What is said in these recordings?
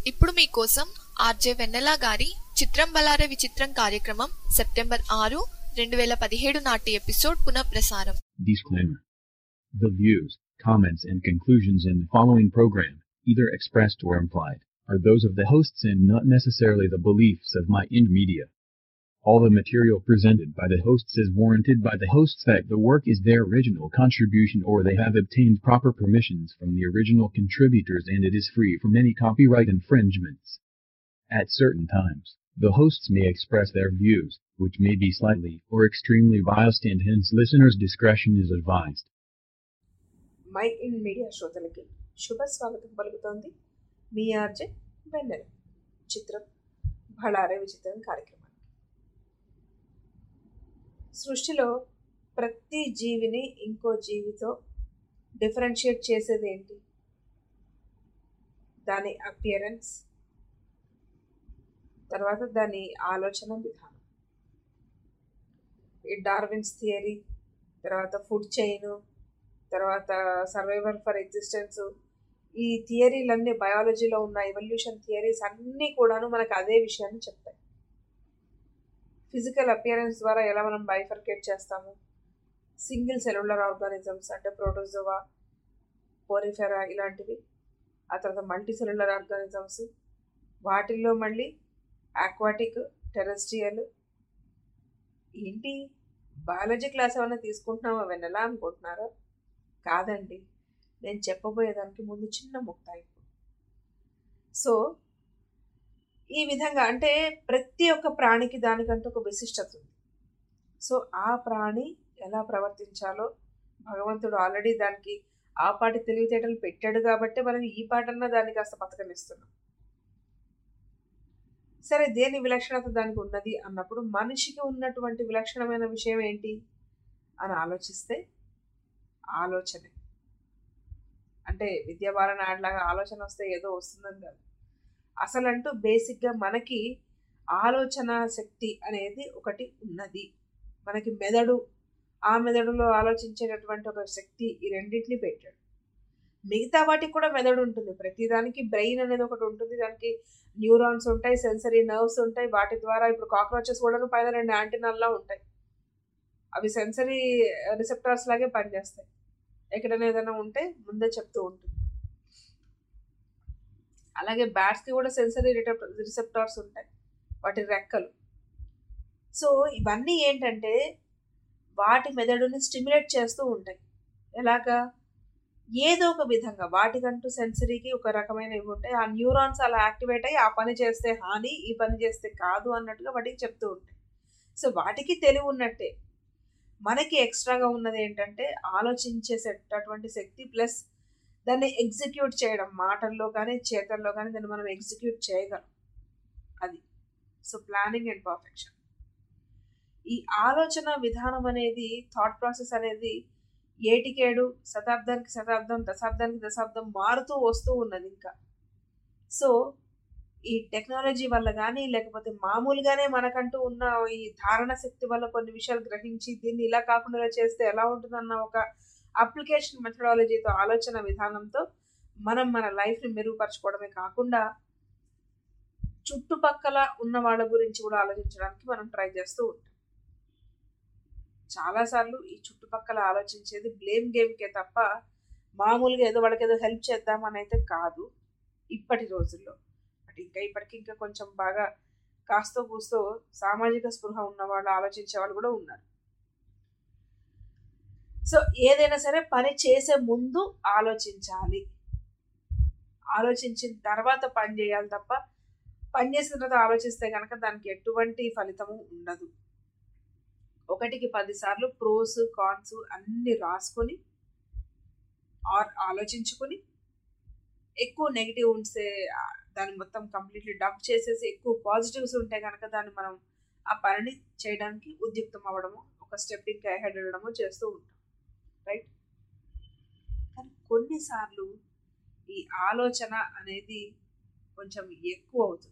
ఇప్పుడు మీకోసం ఆర్జే వెన్నెల గారి చిత్రం బలారే విచిత్రం కార్యక్రమం సెప్టెంబర్ ఆరు రెండు వేల పదిహేడు నాటి ఎపిసోడ్ పునఃప్రసారం Disclaimer. The views, comments, and conclusions in the following program, either expressed or implied, are those of the hosts and not necessarily the beliefs of My Ind Media. All the material presented by the hosts is warranted by the hosts that the work is their original contribution or they have obtained proper permissions from the original contributors and it is free from any copyright infringements. At certain times, the hosts may express their views, which may be slightly or extremely biased and hence listeners' discretion is advised. Mind Media శ్రోతలకి శుభ స్వాగతం పలుకుతోంది మీ RJ వెన్నెల చిత్రం భళారే విచిత్రం కార్యక్రమానికి సృష్టిలో ప్రతి జీవిని ఇంకో జీవితో డిఫరెన్షియేట్ చేసేది ఏంటి దాని అపియరెన్స్ తర్వాత దాని ఆలోచన విధానం ఈ డార్విన్స్ థియరీ తర్వాత ఫుడ్ చైన్ తర్వాత సర్వైవల్ ఫర్ ఎగ్జిస్టెన్స్ ఈ థియరీలన్నీ బయాలజీలో ఉన్న ఎవల్యూషన్ థియరీస్ అన్నీ కూడాను మనకు అదే విషయాన్ని చెప్తాయి ఫిజికల్ అపియరెన్స్ ద్వారా ఎలా మనం బైఫర్కేట్ చేస్తాము సింగిల్ సెల్యులర్ ఆర్గానిజమ్స్ అంటే ప్రోటోజోవా పోరిఫెరా ఇలాంటివి ఆ తర్వాత మల్టీ సెల్యులర్ ఆర్గానిజమ్స్ వాటిల్లో మళ్ళీ ఆక్వాటిక్ టెరెస్ట్రియల్ ఏంటి బయాలజీ క్లాస్ ఏమైనా తీసుకుంటున్నామా వెన్నెలా అనుకుంటున్నారా కాదండి నేను చెప్పబోయేదానికి ముందు చిన్న ముక్తాయింపు సో ఈ విధంగా అంటే ప్రతి ఒక్క ప్రాణికి దానికంటూ ఒక విశిష్టత ఉంది సో ఆ ప్రాణి ఎలా ప్రవర్తించాలో భగవంతుడు ఆల్రెడీ దానికి ఆ పాటి తెలివితేటలు పెట్టాడు కాబట్టి మనం ఈ పాటన్నా దాన్ని కాస్త బతకనిస్తున్నాం సరే దేని విలక్షణత దానికి ఉన్నది అన్నప్పుడు మనిషికి ఉన్నటువంటి విలక్షణమైన విషయం ఏంటి అని ఆలోచిస్తే ఆలోచనే అంటే విద్యాభారణ ఆటలాగా ఆలోచన వస్తే ఏదో వస్తుందని కాదు అసలంటూ బేసిక్గా మనకి ఆలోచన శక్తి అనేది ఒకటి ఉన్నది మనకి మెదడు ఆ మెదడులో ఆలోచించేటటువంటి ఒక శక్తి ఈ రెండింటిని పెట్టాడు మిగతా వాటికి కూడా మెదడు ఉంటుంది ప్రతిదానికి బ్రెయిన్ అనేది ఒకటి ఉంటుంది దానికి న్యూరాన్స్ ఉంటాయి సెన్సరీ నర్వ్స్ ఉంటాయి వాటి ద్వారా ఇప్పుడు కాక్రోచెస్ కూడా పైన రెండు యాంటీనాల్లో ఉంటాయి అవి సెన్సరీ రిసెప్టార్స్ లాగే పనిచేస్తాయి ఎక్కడైనా ఏదైనా ఉంటే ముందే చెప్తూ ఉంటుంది అలాగే బ్యాట్స్కి కూడా సెన్సరీ రిసెప్టార్స్ ఉంటాయి వాటి రెక్కలు సో ఇవన్నీ ఏంటంటే వాటి మెదడుని స్టిమ్యులేట్ చేస్తూ ఉంటాయి ఎలాగా ఏదో ఒక విధంగా వాటికంటూ సెన్సరీకి ఒక రకమైన ఇవి ఉంటాయి ఆ న్యూరాన్స్ అలా యాక్టివేట్ అయ్యి ఆ పని చేస్తే హాని ఈ పని చేస్తే కాదు అన్నట్టుగా వాటికి చెప్తూ ఉంటాయి సో వాటికి తెలివి ఉన్నట్టే మనకి ఎక్స్ట్రాగా ఉన్నది ఏంటంటే ఆలోచించేసేటటువంటి శక్తి ప్లస్ దాన్ని ఎగ్జిక్యూట్ చేయడం మాటల్లో కానీ చేతల్లో కానీ దాన్ని మనం ఎగ్జిక్యూట్ చేయగలం అది సో ప్లానింగ్ అండ్ పర్ఫెక్షన్ ఈ ఆలోచన విధానం అనేది థాట్ ప్రాసెస్ అనేది ఏటికేడు శతాబ్దానికి శతాబ్దం దశాబ్దానికి దశాబ్దం మారుతూ వస్తూ ఉన్నది ఇంకా సో ఈ టెక్నాలజీ వల్ల కానీ లేకపోతే మామూలుగానే మనకంటూ ఉన్న ఈ ధారణ శక్తి వల్ల కొన్ని విషయాలు గ్రహించి దీన్ని ఇలా కాకుండా ఇలా చేస్తే ఎలా ఉంటుందన్న ఒక అప్లికేషన్ మెథడాలజీతో ఆలోచన విధానంతో మనం మన లైఫ్ని మెరుగుపరచుకోవడమే కాకుండా చుట్టుపక్కల ఉన్న వాళ్ళ గురించి కూడా ఆలోచించడానికి మనం ట్రై చేస్తూ ఉంటాం చాలాసార్లు ఈ చుట్టుపక్కల ఆలోచించేది బ్లేమ్ గేమ్కే తప్ప మామూలుగా ఏదో వాళ్ళకి ఏదో హెల్ప్ చేద్దామని అయితే కాదు ఇప్పటి రోజుల్లో బట్ ఇంకా ఇప్పటికి ఇంకా కొంచెం బాగా కాస్తో కూస్తో సామాజిక స్పృహ ఉన్న వాళ్ళు ఆలోచించే వాళ్ళు కూడా ఉన్నారు సో ఏదైనా సరే పని చేసే ముందు ఆలోచించాలి ఆలోచించిన తర్వాత పని చేయాలి తప్ప పని చేసిన తర్వాత ఆలోచిస్తే కనుక దానికి ఎటువంటి ఫలితము ఉండదు ఒకటికి పదిసార్లు ప్రోస్ కాన్స్ అన్ని రాసుకొని ఆర్ ఆలోచించుకొని ఎక్కువ నెగిటివ్ ఉంటే దాన్ని మొత్తం కంప్లీట్లీ డంప్ చేసేసి ఎక్కువ పాజిటివ్స్ ఉంటే కనుక దాన్ని మనం ఆ పనిని చేయడానికి ఉద్యుక్తం అవ్వడము ఒక స్టెప్ ఇంకా హెడ్ వెళ్ళడము చేస్తూ ఉంటాం రైట్ కానీ కొన్నిసార్లు ఈ ఆలోచన అనేది కొంచెం ఎక్కువ అవుతుంది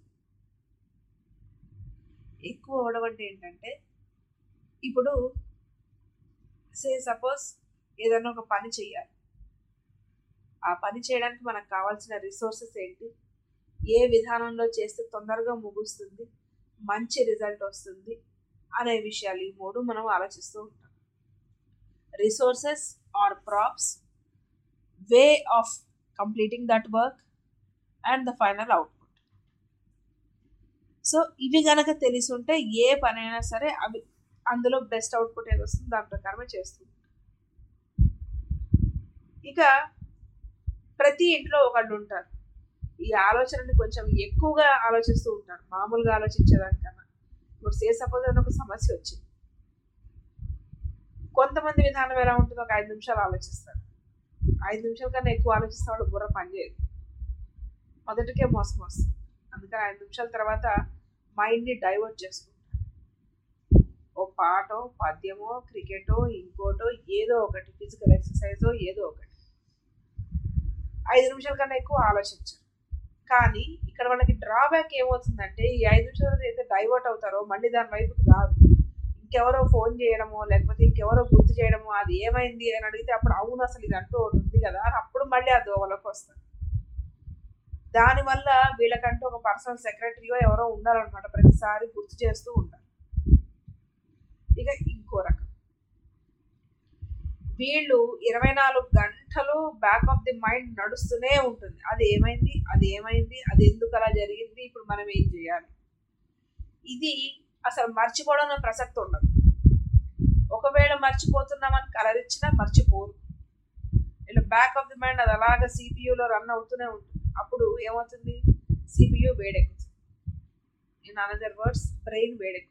ఎక్కువ అవడం అంటే ఏంటంటే ఇప్పుడు సే సపోజ్ ఏదైనా ఒక పని చేయాలి ఆ పని చేయడానికి మనకు కావాల్సిన రిసోర్సెస్ ఏంటి ఏ విధానంలో చేస్తే తొందరగా ముగుస్తుంది మంచి రిజల్ట్ వస్తుంది అనే విషయాలు ఈ మూడు మనం ఆలోచిస్తూ ఉంటాం resources or props way of completing that work and the final output so ఇవి గనక తెలిసి ఉంటే ఏ పనైనా సరే అవి అందులో బెస్ట్ అవుట్పుట్ ఏది వస్తుంది దాని ప్రకారమే చేస్తూ ఉంటాం ఇక ప్రతి ఇంట్లో ఒకళ్ళు ఉంటారు ఈ ఆలోచనని కొంచెం ఎక్కువగా ఆలోచిస్తూ ఉంటారు మామూలుగా ఆలోచించేదానికన్నా ఇప్పుడు సే సపోజ్ అని ఒక సమస్య వచ్చింది కొంతమంది విధానం ఎలా ఉంటుందో ఒక ఐదు నిమిషాలు ఆలోచిస్తారు ఐదు నిమిషాల కన్నా ఎక్కువ ఆలోచిస్తే వాళ్ళు బుర్ర పనిచేయదు మొదటికే మోసం వస్తుంది అందుకని ఐదు నిమిషాల తర్వాత మైండ్ని డైవర్ట్ చేసుకుంటారు ఓ పాటో పద్యమో క్రికెటో ఇంకోటో ఏదో ఒకటి ఫిజికల్ ఎక్సర్సైజో ఏదో ఒకటి ఐదు నిమిషాల కన్నా ఎక్కువ ఆలోచించరు కానీ ఇక్కడ వాళ్ళకి డ్రాబ్యాక్ ఏమవుతుందంటే ఈ ఐదు నిమిషాలు అయితే డైవర్ట్ అవుతారో మళ్ళీ దాని వైపుకి రాదు ఇంకెవరో ఫోన్ చేయడమో లేకపోతే ఇంకెవరో గుర్తు చేయడమో అది ఏమైంది అని అడిగితే అప్పుడు అవును అసలు ఇది అంటూ ఒకటి ఉంది కదా అని అప్పుడు మళ్ళీ ఆ దోవలోకి వస్తారు దానివల్ల వీళ్ళకంటూ ఒక పర్సనల్ సెక్రటరీయో ఎవరో ఉండాలన్నమాట ప్రతిసారి గుర్తు చేస్తూ ఉంటారు ఇక ఇంకో రకం వీళ్ళు ఇరవై నాలుగు గంటలు బ్యాక్ ఆఫ్ ది మైండ్ నడుస్తూనే ఉంటుంది అది ఏమైంది అది ఏమైంది అది ఎందుకు అలా జరిగింది ఇప్పుడు మనం ఏం చేయాలి ఇది అసలు మర్చిపోవడం అనే ప్రసక్తి ఉండదు ఒకవేళ మర్చిపోతున్నామని కలరిచ్చినా మర్చిపోరు ఇలా బ్యాక్ ఆఫ్ ది మైండ్ అది అలాగా సిపియూలో రన్ అవుతూనే ఉంటుంది అప్పుడు ఏమవుతుంది సిపియు వేడెక్కుతుంది ఇన్ అనదర్ వర్డ్స్ బ్రెయిన్ వేడెక్కుతుంది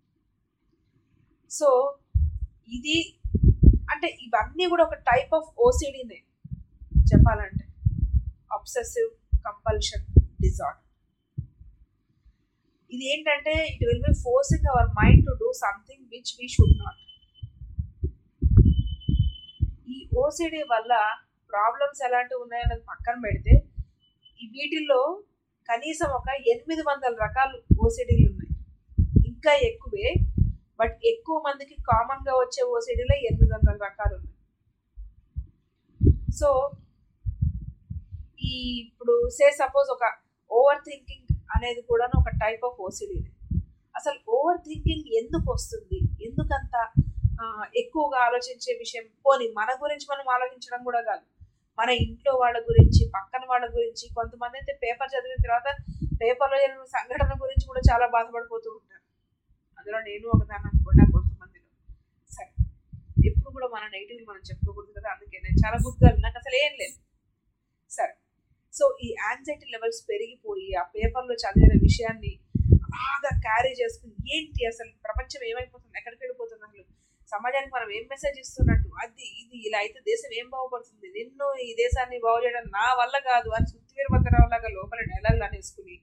సో ఇది అంటే ఇవన్నీ కూడా ఒక టైప్ ఆఫ్ ఓసిడీనే చెప్పాలంటే అబ్సెసివ్ కంపల్షన్ డిజార్డర్ ఇది ఏంటంటే it will be forcing our mind to do something which we should not ఈ ఓసిడి వల్ల ప్రాబ్లమ్స్ ఎలాంటివి ఉన్నాయన్నది పక్కన పెడితే ఈ వీటిల్లో కనీసం ఒక ఎనిమిది వందల రకాలు ఓసిడీలు ఉన్నాయి ఇంకా ఎక్కువే బట్ ఎక్కువ మందికి కామన్గా వచ్చే ఓసిడీలో ఎనిమిది వందల రకాలు ఉన్నాయి సో ఈ ఇప్పుడు సే సపోజ్ ఒక ఓవర్ థింకింగ్ అనేది కూడా ఒక టైప్ ఆఫ్ ఓసిడీనే అసలు ఓవర్ థింకింగ్ ఎందుకు వస్తుంది ఎందుకంత ఎక్కువగా ఆలోచించే విషయం పోనీ మన గురించి మనం ఆలోచించడం కూడా కాదు మన ఇంట్లో వాళ్ళ గురించి పక్కన వాళ్ళ గురించి కొంతమంది అయితే పేపర్ చదివిన తర్వాత పేపర్లో జరిగిన సంఘటన గురించి కూడా చాలా బాధపడిపోతూ ఉంటారు అందులో నేను ఒకదాన్ని అనుకున్నా కొంతమందిలో సరే ఎప్పుడు కూడా మన నెగిటివ్ మనం చెప్పుకోకూడదు కదా అందుకే నేను చాలా గుడ్గా నాకు అసలు ఏం లేదు సరే సో ఈ యాంగ్జైటీ లెవెల్స్ పెరిగిపోయి ఆ పేపర్లో చదివిన విషయాన్ని అలాగా క్యారీ చేసుకుని ఏంటి అసలు ప్రపంచం ఏమైపోతుంది ఎక్కడికి వెళ్ళిపోతుంది అసలు సమాజానికి మనం ఏం మెసేజ్ ఇస్తున్నట్టు అది ఇది ఇలా అయితే దేశం ఏం బాగుపడుతుంది నిన్ను ఈ దేశాన్ని బాగు చేయడం నా వల్ల కాదు అని సుత్తివీర భద్రరావులాగా లోపల డైలాగులు అనేసుకుని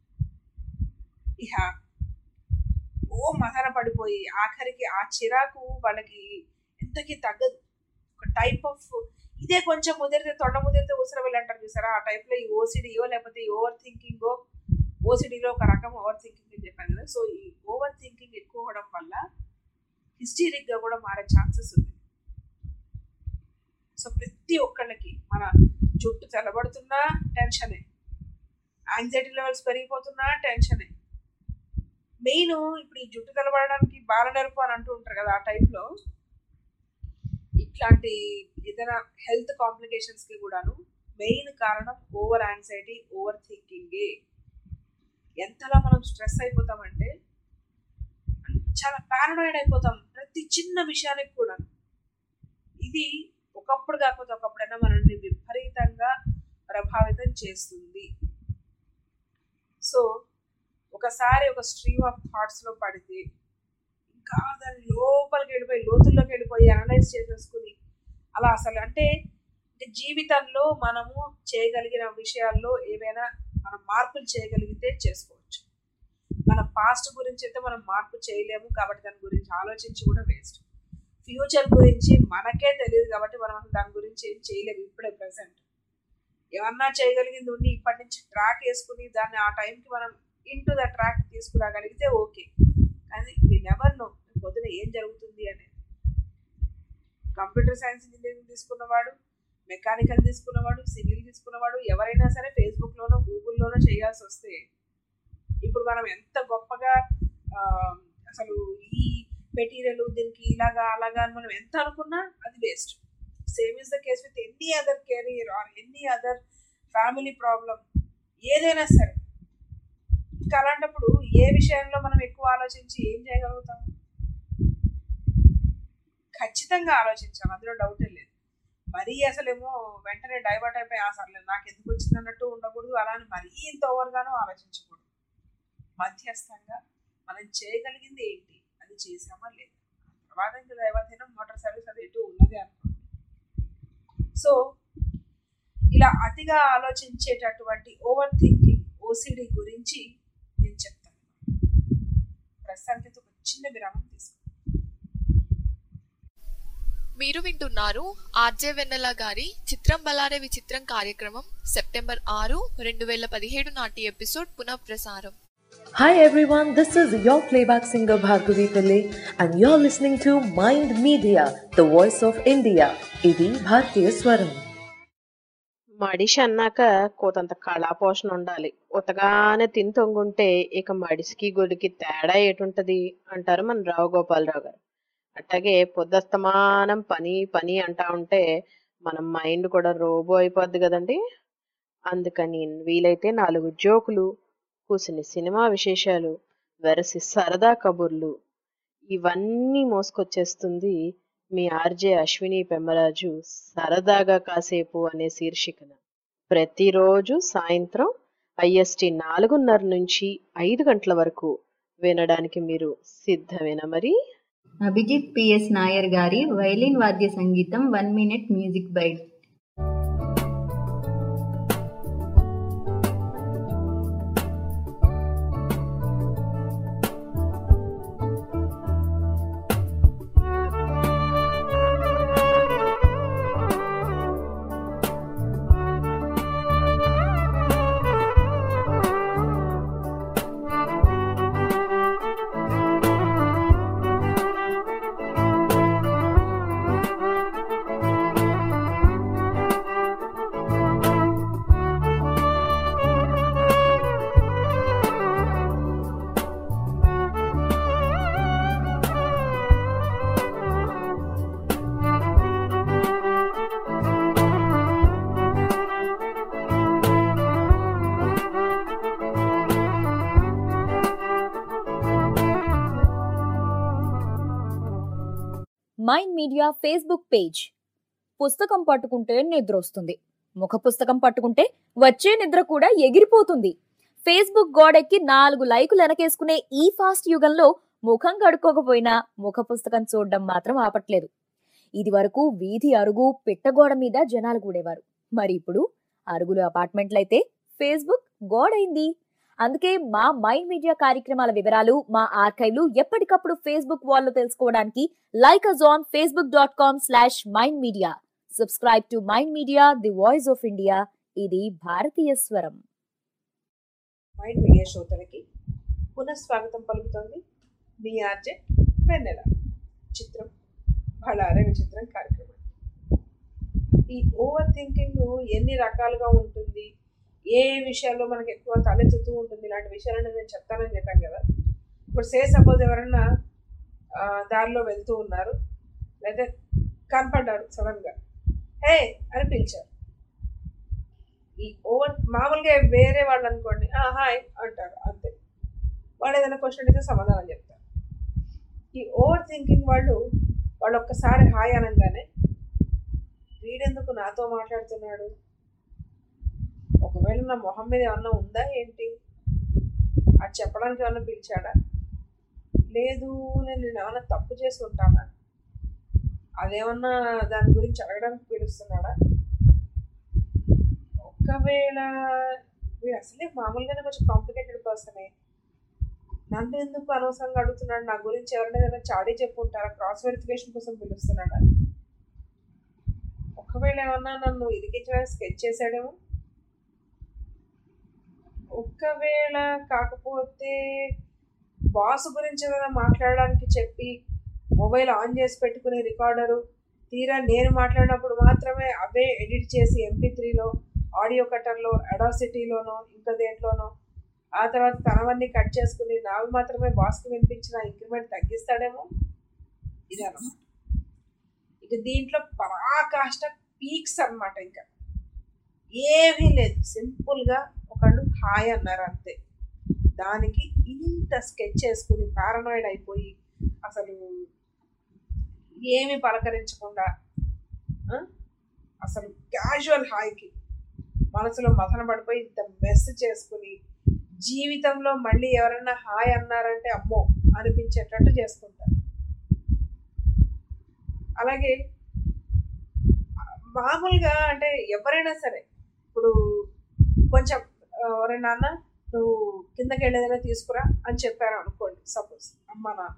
ఇహ ఓ మదన పడిపోయి ఆఖరికి ఆ చిరాకు వాళ్ళకి ఎంతకి తగ్గదు ఒక టైప్ ఆఫ్ ఇదే కొంచెం ముదిరితే తొండ ముదిరితే ఉసిర వెళ్ళి అంటారు చూసారా ఆ టైప్లో ఈ ఓసిడియో లేకపోతే ఈ ఓవర్ థింకింగో ఓసిడిలో ఒక రకం ఓవర్ థింకింగ్ అని చెప్పాను కదా సో ఈ ఓవర్ థింకింగ్ ఎక్కువ అవడం వల్ల హిస్టీరిక్గా కూడా మారే ఛాన్సెస్ ఉంది సో ప్రతి ఒక్కళ్ళకి మన జుట్టు తెల్లబడుతున్నా టెన్షనే యాంగ్జైటీ లెవెల్స్ పెరిగిపోతున్నా టెన్షనే మెయిన్ ఇప్పుడు ఈ జుట్టు తెల్లబడడానికి బాల నెరుపు అని అంటూ ఉంటారు కదా ఆ టైప్లో ఇట్లాంటి ఏదైనా హెల్త్ కాంప్లికేషన్స్కి కూడాను మెయిన్ కారణం ఓవర్ యాంగ్జైటీ ఓవర్ థింకింగే ఎంతలా మనం స్ట్రెస్ అయిపోతామంటే చాలా పారనాయిడ్ అయిపోతాం ప్రతి చిన్న విషయానికి కూడా ఇది ఒకప్పుడు కాకపోతే ఒకప్పుడైనా మనల్ని విపరీతంగా ప్రభావితం చేస్తుంది సో ఒకసారి ఒక స్ట్రీమ్ ఆఫ్ థాట్స్లో పడితే ఇంకా దాని లోపలికి వెళ్ళిపోయి లోతుల్లోకి వెళ్ళిపోయి అనలైజ్ చేసేసుకుని అలా అసలు అంటే జీవితంలో మనము చేయగలిగిన విషయాల్లో ఏవైనా మనం మార్పులు చేయగలిగితే చేసుకోవచ్చు మన పాస్ట్ గురించి అయితే మనం మార్పు చేయలేము కాబట్టి దాని గురించి ఆలోచించి కూడా వేస్ట్ ఫ్యూచర్ గురించి మనకే తెలియదు కాబట్టి మనం అసలు దాని గురించి ఏం చేయలేము ఇప్పుడే ప్రజెంట్ ఏమన్నా చేయగలిగింది ఉండి ఇప్పటి నుంచి ట్రాక్ వేసుకుని దాన్ని ఆ టైంకి మనం ఇంటూ ద ట్రాక్ తీసుకురాగలిగితే ఓకే కానీ వీ నెవర్ నో పొద్దున ఏం జరుగుతుంది అనేది కంప్యూటర్ సైన్స్ ఇంజనీరింగ్ తీసుకున్నవాడు మెకానికల్ తీసుకున్నవాడు సివిల్ తీసుకున్నవాడు ఎవరైనా సరే ఫేస్బుక్లోనో గూగుల్లోనో చేయాల్సి వస్తే ఇప్పుడు మనం ఎంత గొప్పగా ఆ, అసలు ఈ మెటీరియల్ దీనికి ఇలాగా అలాగా అని మనం ఎంత అనుకున్నా అది waste same is the case with any other career or any other family problem ఏదైనా సరే ఇంకా అలాంటప్పుడు ఏ విషయంలో మనం ఎక్కువ ఆలోచించి ఏం చేయగలుగుతాం ఖచ్చితంగా ఆలోచించాలి అందులో డౌటే లేదు మరీ అసలేమో వెంటనే డైవర్ట్ అయిపోయి అసలు నాకు ఎందుకు వచ్చింది అన్నట్టు ఉండకూడదు అలా అని మరీ ఇంత ఓవర్గానూ ఆలోచించకూడదు మధ్యస్థంగా మనం చేయగలిగింది ఏంటి అది చేసామా లేదా తర్వాత ఇంకా దైవాధీనం మోటార్ సర్వీస్ అది ఎటు ఉన్నది అనుకోండి సో ఇలా అతిగా ఆలోచించేటటువంటి ఓవర్ థింకింగ్ ఓసిడి గురించి నేను చెప్తాను ప్రస్తుతానికి అయితే ఒక చిన్న విరామం తీసుకుంటాను మీరు వింటున్నారు ఆర్జే వెన్నెల గారి చిత్రం బలారే విచిత్రం కార్యక్రమం సెప్టెంబర్ ఆరు రెండు వేల పదిహేడు నాటి ఎపిసోడ్ పునఃప్రసారం Hi everyone, this is your playback singer Bhargavi Pillai and you're listening to Mind Media, the voice of India. ఇది భారతీయ స్వరం మడిషి అన్నాక కోతంత కళాపోషణ ఉండాలి ఉతగానే తిని తొంగుంటే ఇక మడిసికి గొడికి తేడా ఏటుంటది అంటారు మన రావు గోపాలరావు గారు అట్లాగే పొద్దస్తమానం పని పని అంటా ఉంటే మన మైండ్ కూడా రోబో అయిపోద్ది కదండి అందుకని వీలైతే నాలుగు జోకులు కూసిని సినిమా విశేషాలు వెరసి సరదా కబుర్లు ఇవన్నీ మోసుకొచ్చేస్తుంది మీ ఆర్జే అశ్విని పెమ్మరాజు సరదాగా కాసేపు అనే శీర్షికన ప్రతిరోజు సాయంత్రం ఐఎస్టి నాలుగున్నర నుంచి ఐదు గంటల వరకు వినడానికి మీరు సిద్ధమేనా మరి అభిజిత్ పిఎస్ నాయర్ గారి వైలిన్ వాద్య సంగీతం one minute music byte Mind Media Facebook page పుస్తకం పట్టుకుంటే నిద్ర వస్తుంది ముఖ పుస్తకం పట్టుకుంటే వచ్చే నిద్ర కూడా ఎగిరిపోతుంది ఫేస్బుక్ గోడెక్కి నాలుగు లైకులు వెనకేసుకునే ఈ ఫాస్ట్ యుగంలో ముఖం కడుక్కోకపోయినా ముఖ పుస్తకం చూడడం మాత్రం ఆపట్లేదు ఇది వరకు వీధి అరుగు పిట్టగోడ మీద జనాలు కూడేవారు మరి ఇప్పుడు అరుగులు అపార్ట్మెంట్లయితే ఫేస్బుక్ గోడైంది అందుకే మా మైండ్ మీడియా కార్యక్రమాల వివరాలు మా ఆర్కైవ్లు ఎప్పటికప్పుడు ఫేస్బుక్ వాల్లో తెలుసుకోవడానికి like us on Facebook dot com slash Mind Media subscribe to Mind Media the voice of India ఇది భారతీయ స్వరం మైండ్ మీడియా శ్రోతలకి పునఃస్వాగతం పలుకుతోంది మీ ఆర్జే వెన్నెల చిత్రం బళారే విచిత్రం కార్యక్రమం ఈ ఓవర్ థింకింగ్ ఎన్ని రకాలుగా ఉంటుంది ఏ విషయాల్లో మనకి ఎక్కువ తలెత్తుతూ ఉంటుంది ఇలాంటి విషయాలను నేను చెప్తానని చెప్పాను కదా ఇప్పుడు సే సపోజ్ ఎవరన్నా ఆ, దారిలో వెళ్తూ ఉన్నారు లేదా కనపడ్డారు సడన్గా హే అని పిలిచారు ఈ ఓవర్ మామూలుగా వేరే వాళ్ళు అనుకోండి "ఆ, హాయ్ అంటారు అంతే వాళ్ళు ఏదైనా క్వశ్చన్ అడిగితే సమాధానం చెప్తారు ఈ ఓవర్ థింకింగ్ వాళ్ళు వాళ్ళు ఒక్కసారి హాయ్ అనగానే వీడెందుకు నాతో మాట్లాడుతున్నాడు ఒకవేళ నా మొహం మీద ఏమన్నా ఉందా ఏంటి అది చెప్పడానికి ఏమన్నా పిలిచాడా లేదు నేను నేను ఏమన్నా తప్పు చేసి ఉంటానా అదేమన్నా దాని గురించి అడగడానికి పిలుస్తున్నాడా ఒకవేళ వీడు అసలే మామూలుగానే కొంచెం కాంప్లికేటెడ్ పర్సనే నన్ను ఎందుకు అనవసరంగా అడుగుతున్నాడు నా గురించి ఎవరైనా ఏదైనా చాడీ చెప్పుంటారా క్రాస్ వెరిఫికేషన్ కోసం పిలుస్తున్నాడా ఒకవేళ ఏమన్నా నన్ను ఇరికించడానికి స్కెచ్ చేశాడేమో ఒకవేళ కాకపోతే బాస్ గురించి ఏదైనా మాట్లాడడానికి చెప్పి మొబైల్ ఆన్ చేసి పెట్టుకునే రికార్డరు తీరా నేను మాట్లాడినప్పుడు మాత్రమే అవే ఎడిట్ చేసి ఎంపీ త్రీలో ఆడియో కట్టర్లో అడాసిటీలోనో ఇంకా దేంట్లోనో ఆ తర్వాత తనవన్నీ కట్ చేసుకుని నావి మాత్రమే బాస్కి వినిపించిన ఇంక్రిమెంట్ తగ్గిస్తాడేమో ఇది అనమాట ఇక దీంట్లో పరాకాష్ట పీక్స్ అన్నమాట ఇంకా ఏమీ లేదు సింపుల్గా ఒకళ్ళు హాయ్ అన్నారు అంతే దానికి ఇంత స్కెచ్ చేసుకుని పారనాయిడ్ అయిపోయి అసలు ఏమి పలకరించకుండా ఆ, అసలు క్యాజువల్ హాయికి మనసులో మథన పడిపోయి ఇంత మెస్ చేసుకుని జీవితంలో మళ్ళీ ఎవరైనా హాయ్ అన్నారంటే అమ్మో అనిపించేటట్టు చేసుకుంటారు అలాగే మామూలుగా అంటే ఎవరైనా సరే ఇప్పుడు కొంచెం ఆ, ఒరే నాన్న నువ్వు కిందకి వెళ్ళేదైనా తీసుకురా అని చెప్పారు అనుకోండి సపోజ్ అమ్మ నాన్న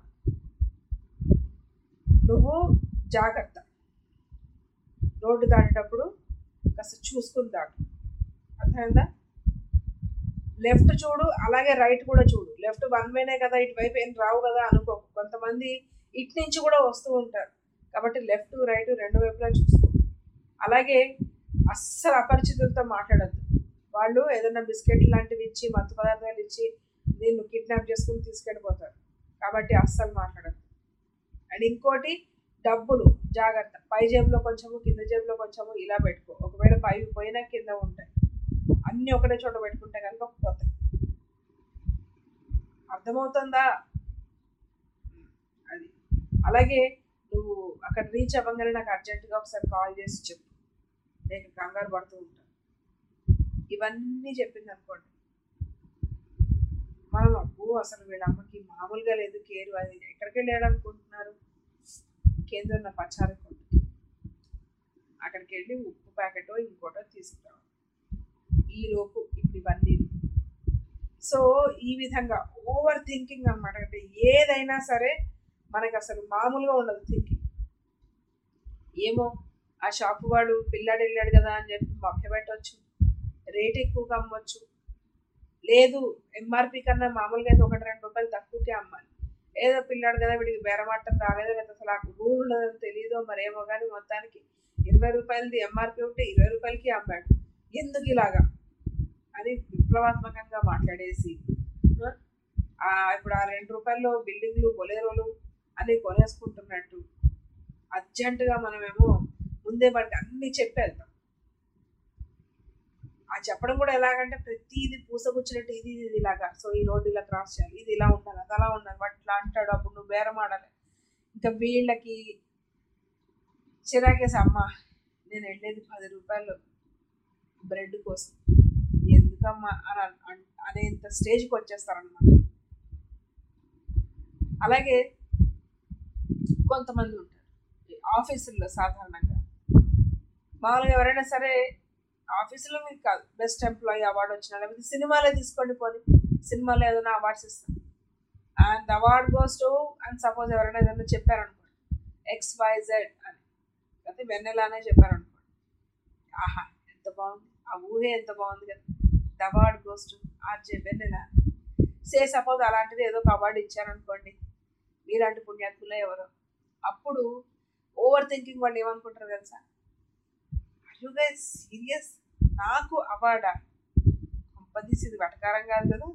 నువ్వు జాగ్రత్త రోడ్డు దాటేటప్పుడు కాస్త చూసుకుని దాటు అర్థమైందా లెఫ్ట్ చూడు అలాగే రైట్ కూడా చూడు లెఫ్ట్ వన్ వేనే కదా ఇటువైపు ఏం రావు కదా అనుకో కొంతమంది ఇటు నుంచి కూడా వస్తూ ఉంటారు కాబట్టి లెఫ్ట్ రైట్ రెండు వైపులా చూసుకో అలాగే అస్సలు అపరిచితులతో మాట్లాడద్దు వాళ్ళు ఏదైనా బిస్కెట్ లాంటివి ఇచ్చి మత్తు పదార్థాలు ఇచ్చి నిన్ను కిడ్నాప్ చేసుకుని తీసుకెళ్ళిపోతారు కాబట్టి అస్సలు మాట్లాడద్దు అండ్ ఇంకోటి డబ్బులు జాగ్రత్త పై జేబులో కొంచెము కింద జేబులో కొంచెము ఇలా పెట్టుకో ఒకవేళ పై పోయినా కింద ఉంటాయి అన్నీ ఒకటే చోట పెట్టుకుంటే కనుక పోతాయి అర్థమవుతుందా ఉమ్, అది అలాగే నువ్వు అక్కడ రీచ్ అవ్వగానే నాకు అర్జెంటుగా ఒకసారి కాల్ చేసి చెప్పు నేను కంగారు పడుతూ ఉంటాను ఇవన్నీ చెప్పింది అనుకోండి మనం అబ్బో అసలు వీళ్ళ అమ్మకి మామూలుగా లేదు కేరు అది ఎక్కడికి వెళ్ళాడు అనుకుంటున్నారు కేంద్రం ఉన్న పచారి కొట్టుకి అక్కడికి వెళ్ళి ఉప్పు ప్యాకెటో ఇంకోటో తీసుకురావాలి ఈలోపు ఇప్పుడు ఇవన్నీ సో ఈ విధంగా ఓవర్ థింకింగ్ అనమాట అంటే ఏదైనా సరే మనకి అసలు మామూలుగా ఉండదు థింకింగ్ ఏమో ఆ షాపు వాడు పిల్లాడు వెళ్ళాడు కదా అని చెప్పి మభ్యపెట్టవచ్చు రేట్ ఎక్కువగా అమ్మొచ్చు లేదు ఎంఆర్పి కన్నా మామూలుగా అయితే ఒకటి రెండు రూపాయలు తక్కువకే అమ్మాలి ఏదో పిల్లాడు కదా వీడికి బేరమాటం రాలేదో లేదా అసలు ఆ రూల్ ఉన్నదని తెలియదో మరేమో కానీ మొత్తానికి ఇరవై రూపాయలది ఎంఆర్పి ఉంటే ఇరవై రూపాయలకి అమ్మాడు ఎందుకు ఇలాగా అని విప్లవాత్మకంగా మాట్లాడేసి ఆ, ఆ, ఇప్పుడు ఆ రెండు రూపాయల్లో బిల్డింగ్లు బొలేరోలు అని కొనేసుకుంటున్నట్టు అర్జెంటుగా మనమేమో ముందే వాటికి అన్ని చెప్పేద్దాం ఆ చెప్పడం కూడా ఎలాగంటే ప్రతిదీ పూసగుచ్చినట్టు ఇది ఇది ఇలాగా సో ఈ రోడ్డు ఇలా క్రాస్ చేయాలి ఇది ఇలా ఉండాలి అది అలా ఉండాలి వాటి ఇట్లా అంటాడు అప్పుడు నువ్వు బేరం ఆడాలి ఇంకా వీళ్ళకి చిరాకేసి అమ్మ నేను వెళ్ళేది పది రూపాయలు బ్రెడ్ కోసం ఎందుకమ్మా అని అన్- అన్- అనేంత స్టేజ్కి వచ్చేస్తారనమాట అలాగే కొంతమంది ఉంటారు ఈ ఆఫీసుల్లో సాధారణంగా మామూలుగా ఎవరైనా సరే ఆఫీసులో మీకు కాదు బెస్ట్ ఎంప్లాయీ అవార్డు వచ్చిన లేకపోతే సినిమాలో తీసుకోండి పోనీ సినిమాలో ఏదైనా అవార్డ్స్ ఇస్తారు and award goes to and suppose ఎవరైనా ఏదైనా చెప్పారనుకోండి ఎక్స్ వై జెడ్ అని లేకపోతే వెన్నెలానే చెప్పారనుకోండి ఆహా ఎంత బాగుంది ఆ ఊహే ఎంత బాగుంది కదా the award goes to RJ Vennela say suppose అలాంటిది ఏదో ఒక అవార్డు ఇచ్చారనుకోండి మీలాంటి పుణ్యాత్ములే ఎవరో అప్పుడు ఓవర్ థింకింగ్ వాళ్ళు ఏమనుకుంటారు తెలుసా యూ గైస్ సీరియస్ నాకు అవార్డా కంపదీసి ఇది వెటకారం కాదు కదా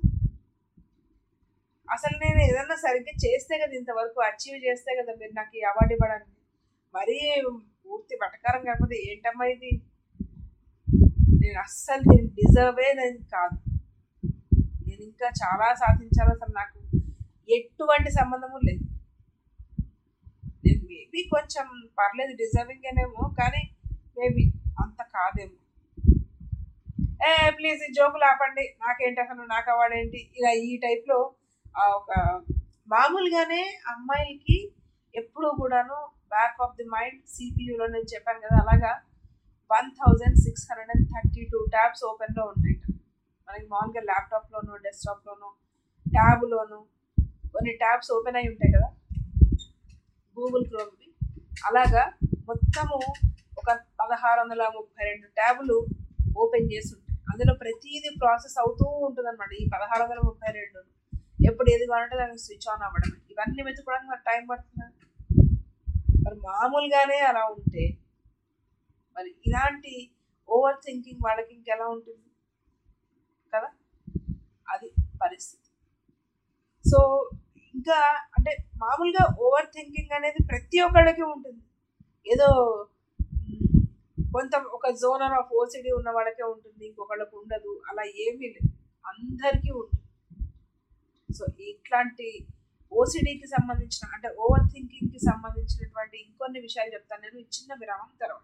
అసలు నేను ఏదన్నా సరిగ్గా చేస్తే కదా ఇంతవరకు అచీవ్ చేస్తే కదా మీరు నాకు ఈ అవార్డు ఇవ్వడానికి మరీ పూర్తి వెటకారం కాకపోతే ఏంటమ్మా ఇది నేను అస్సలు దీన్ని డిజర్వే నేను కాదు నేను ఇంకా చాలా సాధించాలి అసలు నాకు ఎటువంటి సంబంధము లేదు నేను మేబీ కొంచెం పర్లేదు డిజర్వింగ్ అనేమో కానీ మేబీ అంత కాదేమో ఏ ప్లీజ్ ఈ జోకులు ఆపండి నాకేంటి అసలు నాకు అవాడేంటి ఇలా ఈ టైప్లో ఒక మామూలుగానే అమ్మాయిలకి ఎప్పుడూ కూడాను బ్యాక్ ఆఫ్ ది మైండ్ సిపియూలో నేను చెప్పాను కదా అలాగా one thousand six hundred and thirty two tabs ఓపెన్లో ఉంటాయి మనకి మామూలుగా ల్యాప్టాప్లోను డెస్క్టాప్లోను ట్యాబ్లోను కొన్ని ట్యాబ్స్ ఓపెన్ అయి ఉంటాయి కదా గూగుల్ క్రోమ్వి అలాగా మొత్తము ఒక పదహారు వందల ముప్పై రెండు ట్యాబులు ఓపెన్ చేసి ఉంటాయి అందులో ప్రతిదీ ప్రాసెస్ అవుతూ ఉంటుంది అనమాట ఈ పదహారు వందల ముప్పై రెండు ఎప్పుడు ఏది కావాలంటే దానికి స్విచ్ ఆన్ అవ్వడం ఇవన్నీ వెతుకోవడానికి మరి టైం పడుతుంది మరి మామూలుగానే అలా ఉంటే మరి ఇలాంటి ఓవర్ థింకింగ్ వాళ్ళకి ఇంకెలా ఉంటుంది కదా అది పరిస్థితి సో ఇంకా అంటే మామూలుగా ఓవర్ థింకింగ్ అనేది ప్రతి ఒక్కళ్ళకి ఉంటుంది ఏదో మ్, కొంత ఒక జోనర్ ఆఫ్ ఓసిడి ఉన్న వాళ్ళకే ఉంటుంది ఇంకొకళ్ళకి ఉండదు అలా ఏమీ లేదు అందరికీ ఉంటుంది సో ఇట్లాంటి ఓసిడికి సంబంధించిన అంటే ఓవర్ థింకింగ్కి సంబంధించినటువంటి ఇంకొన్ని విషయాలు చెప్తాను నేను ఈ చిన్న విరామం తర్వాత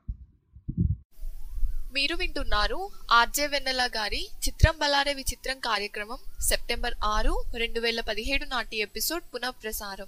మీరు వింటున్నారు ఆర్జే వెన్నెల గారి చిత్రం బలారే విచిత్రం కార్యక్రమం సెప్టెంబర్ ఆరు రెండు వేల పదిహేడు నాటి ఎపిసోడ్ పునఃప్రసారం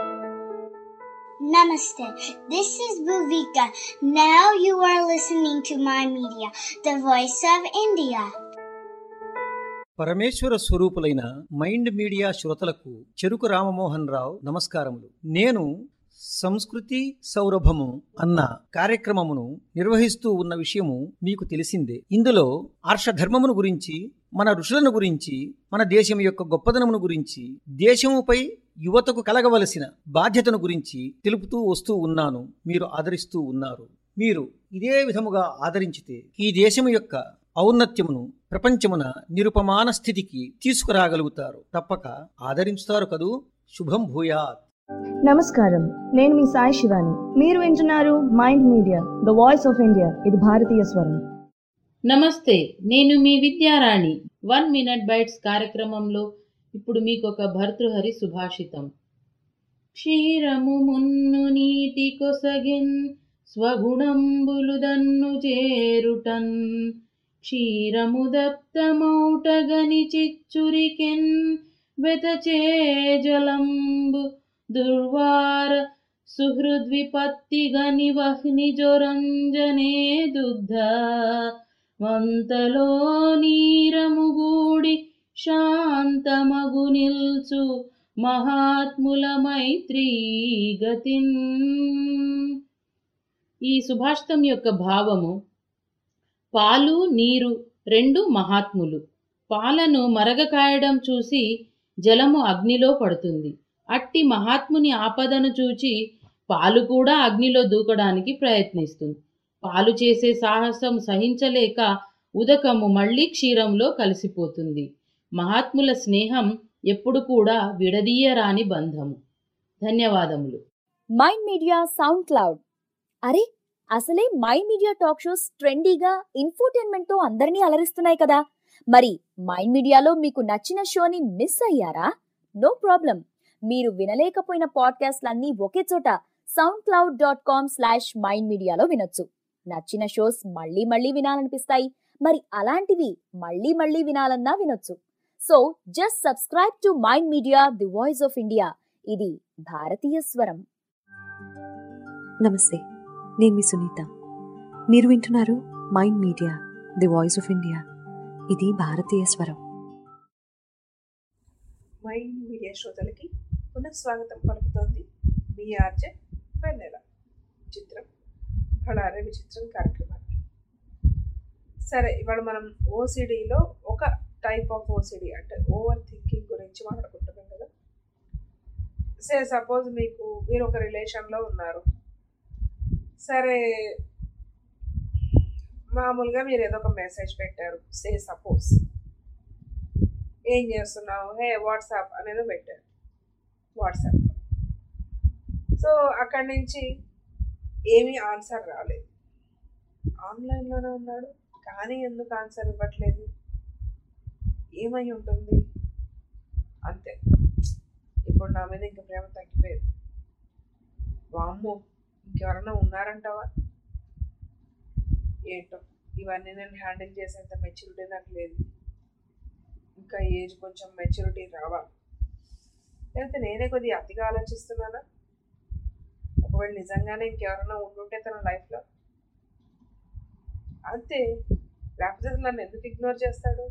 Namaste. This is Bhuvika. Now you are listening to my media, the voice of India. పరమేశ్వర స్వరూపులైన మైండ్ మీడియా శ్రోతలకు చెరుకు రామమోహన్ రావు నమస్కారములు నేను సంస్కృతి సౌరభము అన్న కార్యక్రమమును నిర్వహిస్తూ ఉన్న విషయము మీకు తెలిసిందే ఇందులో ఆర్షధర్మమును గురించి మన ఋషులను గురించి మన దేశం యొక్క గొప్పదనమును గురించి దేశముపై యువతకు కలగవలసిన బాధ్యతను గురించి తెలుపుతూ వస్తూ ఉన్నాను మీరు ఆదరిస్తూ ఉన్నారు మీరు ఇదే విధముగా ఆదరించితే ఈ దేశము యొక్క ఔన్నత్యమును ప్రపంచమున నిరుపమాన స్థితికి తీసుకురాగలుగుతారు తప్పక ఆదరించుతారు కదూ శుభం భూయాత్ నమస్కారం నేను మీ సాయి శివాని మీరు వింటున్నారు Mind Media the voice of India ఇది భారతీయ స్వరం నమస్తే నేను మీ విద్యారాణి వన్ మినిట్ బైట్స్ కార్యక్రమంలో ఇప్పుడు మీకు ఒక భర్తృహరి సుభాషితం క్షీరము మున్ను నీటి కొసగిన్ స్వగుణంబులు దన్ను చేరుటన్ క్షీరము దప్తమౌటగని చిచ్చురికెన్ వెతచే జలంబు దుర్వార సుహృద్విపత్తిగని వహ్ని జొరంజనే దుగ్ధ వంతలో నీరముగూడి శాంతమగు నిల్చు మహాత్ముల మైత్రీ గతిన్ ఈ సుభాషితం యొక్క భావము పాలు నీరు రెండు మహాత్ములు పాలను మరగ కాయడం చూసి జలము అగ్నిలో పడుతుంది అట్టి మహాత్ముని ఆపదను చూచి పాలు కూడా అగ్నిలో దూకడానికి ప్రయత్నిస్తుంది పాలు చేసే సాహసం సహించలేక ఉదకము మళ్ళీ క్షీరంలో కలిసిపోతుంది మహాత్ముల స్నేహం ఎప్పుడు కూడా విడదీయరాని బంధము ధన్యవాదములు మైండ్ మీడియా సౌండ్ క్లౌడ్ అరే అసలే మైండ్ మీడియా టాక్ షోస్ ట్రెండీగా ఇన్ఫోటైన్మెంట్ తో అందరినీ అలరిస్తున్నాయి కదా మరి మైండ్ మీడియాలో మీకు నచ్చిన షోని మిస్ అయ్యారా నో ప్రాబ్లం మీరు వినలేకపోయిన పాడ్కాస్ట్లన్నీ ఒకే చోట SoundCloud dot com slash Mind మీడియాలో వినొచ్చు నచ్చిన షోస్ మళ్ళీ మళ్ళీ వినాలనిపిస్తాయి మరి అలాంటివి మళ్ళీ మళ్ళీ వినాలన్నా వినొచ్చు so just subscribe to Mind Media the voice of India ఇది భారతీయ స్వరం నమస్తే నేను మీ సునీత మీరు వింటున్నారు Mind Media the voice of India ఇది భారతీయ స్వరం మైండ్ మీడియా శ్రోతలకి పునఃస్వాగతం పలుకుతోంది మీ ఆర్జే వెన్నెల చిత్రం బళారే విచిత్రం కార్యక్రమానికి సరే ఇవాళ మనం ఓసిడిలో ఒక టైప్ ఆఫ్ ఓసిడి అంటే ఓవర్ థింకింగ్ గురించి మాట్లాడుకుంటున్నాం కదా సే సపోజ్ మీకు మీరు ఒక రిలేషన్లో ఉన్నారు సరే మామూలుగా మీరు ఏదో ఒక మెసేజ్ పెట్టారు సే సపోజ్ ఏం చేస్తున్నావు హే వాట్సాప్ అనేది పెట్టారు వాట్సాప్ సో అక్కడి నుంచి ఏమీ ఆన్సర్ రాలేదు ఆన్లైన్లోనే ఉన్నాడు కానీ ఎందుకు ఆన్సర్ ఇవ్వట్లేదు ఏమై ఉంటుంది అంతే ఇప్పుడు నా మీద ఇంకా ప్రేమ తగ్గిపోయింది వామ్మో ఇంకెవరన్నా ఉన్నారంటావా ఏంటో ఇవన్నీ నేను హ్యాండిల్ చేసేంత మెచ్యూరిటీ నాకు లేదు ఇంకా ఏజ్ కొంచెం మెచ్యూరిటీ రావాలి లేకపోతే నేనే కొద్దిగా అతిగా ఆలోచిస్తున్నానా ఒకవేళ నిజంగానే ఇంకెవరైనా ఉండుంటే తన లైఫ్లో అంతే లేకపోతే అసలు నన్ను ఎందుకు ఇగ్నోర్ చేస్తాడు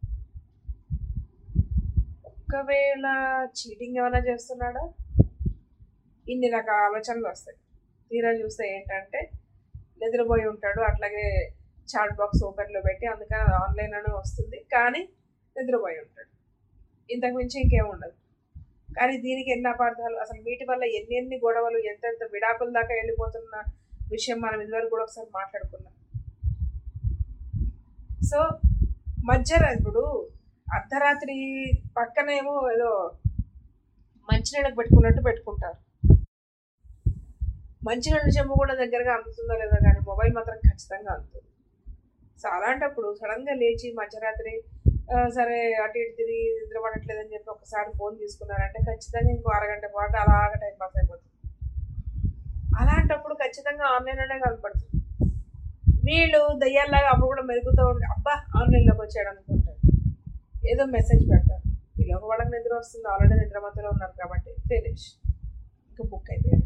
ఒకవేళ చీటింగ్ ఏమైనా చేస్తున్నాడా ఇన్ని రకాల ఆలోచనలు వస్తాయి తీరా చూస్తే ఏంటంటే నిద్రపోయి ఉంటాడు అట్లాగే చాట్ బాక్స్ ఓపెన్లో పెట్టి అందుకని ఆన్లైన్ అనే వస్తుంది కానీ నిద్రపోయి ఉంటాడు ఇంతకు మించి ఇంకేం ఉండదు కానీ దీనికి ఎన్ని అపార్థాలు అసలు వీటి వల్ల ఎన్ని ఎన్ని గొడవలు ఎంతెంత విడాకుల దాకా వెళ్ళిపోతున్న విషయం మనం ఇదివరకు కూడా ఒకసారి మాట్లాడుకున్నాం సో మధ్యరాత్రి ఇప్పుడు అర్ధరాత్రి పక్కనేమో ఏదో మంచినీళ్ళకి పెట్టుకున్నట్టు పెట్టుకుంటారు మంచినీళ్ళ చెంబు కూడా దగ్గరగా అందుతుందో లేదో కానీ మొబైల్ మాత్రం ఖచ్చితంగా అందుతుంది సో అలాంటప్పుడు సడన్గా లేచి మధ్యరాత్రి ఆ, సరే అటు ఇటు తిరిగి నిద్ర పడట్లేదని చెప్పి ఒకసారి ఫోన్ తీసుకున్నారంటే ఖచ్చితంగా ఇంకో అరగంట పాటు అలాగ టైం పాస్ అయిపోతుంది అలాంటప్పుడు ఖచ్చితంగా ఆన్లైన్లోనే కనపడుతుంది వీళ్ళు దయ్యాల్లాగా అప్పుడు కూడా మెరుగుతూ ఉండి అబ్బా ఆన్లైన్లోకి వచ్చాడు అనుకుంటారు ఏదో మెసేజ్ పెడతారు ఈలోపు వాళ్ళకి నిద్ర వస్తుంది ఆల్రెడీ నిద్ర మధ్యలో ఉన్నారు కాబట్టి ఫినిష్ ఇంకా బుక్ అయిపోయారు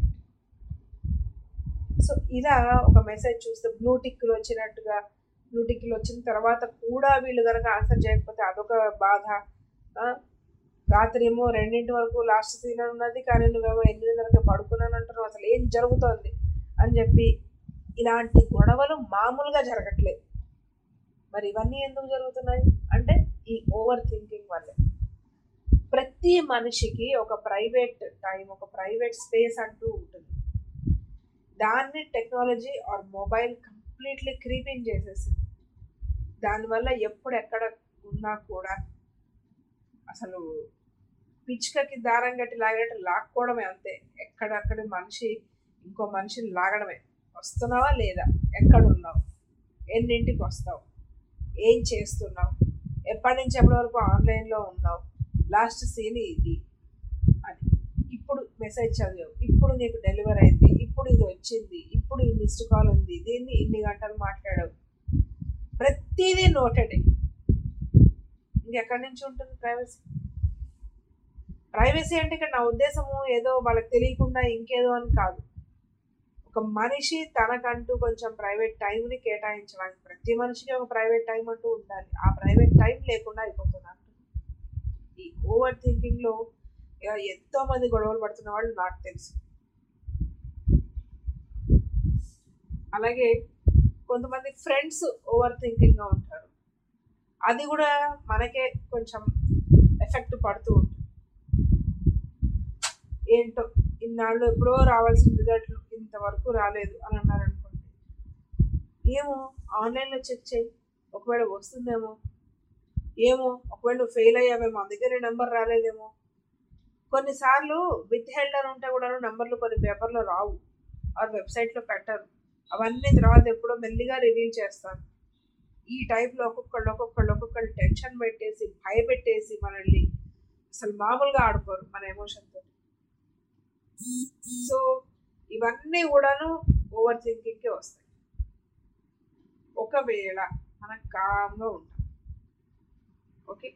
సో ఇలా ఒక మెసేజ్ చూస్తే బ్లూ టిక్లు వచ్చినట్టుగా బ్లూ టిక్లు వచ్చిన తర్వాత కూడా వీళ్ళు కనుక ఆన్సర్ చేయకపోతే అదొక బాధ ఆ, రాత్రి ఏమో రెండింటి వరకు లాస్ట్ సీన్ ఉన్నది కానీ నువ్వేమో ఎనిమిదిన్నరకే పడుకున్నాను అంటున్నావు అసలు ఏం జరుగుతోంది అని చెప్పి ఇలాంటి గొడవలు మామూలుగా జరగట్లేదు మరి ఇవన్నీ ఎందుకు జరుగుతున్నాయి అంటే ఈ ఓవర్ థింకింగ్ వల్లే ప్రతి మనిషికి ఒక ప్రైవేట్ టైం ఒక ప్రైవేట్ స్పేస్ అంటూ ఉంటుంది దాన్ని technology or mobile completely creeping చేసేసింది దానివల్ల ఎప్పుడు ఎక్కడ ఉన్నా కూడా అసలు పిచ్చుకకి దారం కట్టి లాగినట్టు లాక్కోవడమే అంతే ఎక్కడక్కడ మనిషి ఇంకో మనిషిని లాగడమే వస్తున్నావా లేదా ఎక్కడ ఉన్నావు ఎన్నింటికి వస్తావు ఏం చేస్తున్నావు ఎప్పటి నుంచి ఎప్పటి వరకు ఆన్లైన్లో ఉన్నావు లాస్ట్ సీన్ ఇది అని ఇప్పుడు మెసేజ్ చదివావు ఇప్పుడు నీకు డెలివరీ అయింది ఇప్పుడు ఇది వచ్చింది ఇప్పుడు ఈ మిస్డ్ కాల్ ఉంది దీన్ని ఇన్ని గంటలు మాట్లాడావు ప్రతిదీ నోటెడ్ ఇంకెక్కడి నుంచి ఉంటుంది ప్రైవసీ ప్రైవసీ అంటే ఇక్కడ నా ఉద్దేశము ఏదో వాళ్ళకి తెలియకుండా ఇంకేదో అని కాదు ఒక మనిషి తనకంటూ కొంచెం ప్రైవేట్ టైంని కేటాయించడానికి ప్రతి మనిషికి ఒక ప్రైవేట్ టైం అంటూ ఉండాలి ఆ ప్రైవేట్ టైం లేకుండా అయిపోతుంది అంటూ ఈ ఓవర్ థింకింగ్లో ఎంతో మంది గొడవలు పడుతున్న వాళ్ళు నాకు తెలుసు అలాగే కొంతమంది ఫ్రెండ్స్ ఓవర్ థింకింగ్గా ఉంటారు అది కూడా మనకే కొంచెం ఎఫెక్ట్ పడుతూ ఉంటుంది ఏంటో ఇన్నాళ్ళు ఎప్పుడో రావాల్సిన రిజల్ట్లు ఇంతవరకు రాలేదు అని అన్నారు అనుకోండి ఏమో ఆన్లైన్లో చెక్ చేయి ఒకవేళ వస్తుందేమో ఏమో ఒకవేళ నువ్వు ఫెయిల్ అయ్యావేమో మన దగ్గర నెంబర్ రాలేదేమో కొన్నిసార్లు విత్ హెల్డ్ అని ఉంటే కూడా నెంబర్లు కొన్ని పేపర్లో రావు ఆర్ వెబ్సైట్లో పెట్టరు అవన్నీ తర్వాత ఎప్పుడో మెల్లిగా రివీల్ చేస్తారు ఈ టైప్లో ఒక్కొక్కళ్ళు ఒక్కొక్కళ్ళు ఒక్కొక్కళ్ళు టెన్షన్ పెట్టేసి భయపెట్టేసి మనల్ని అసలు మామూలుగా ఆడుకోరు మన ఎమోషన్తో సో ఇవన్నీ కూడాను ఓవర్ థింకింగ్కే వస్తాయి ఒకవేళ మనం కామ్గా ఉంటాం ఓకే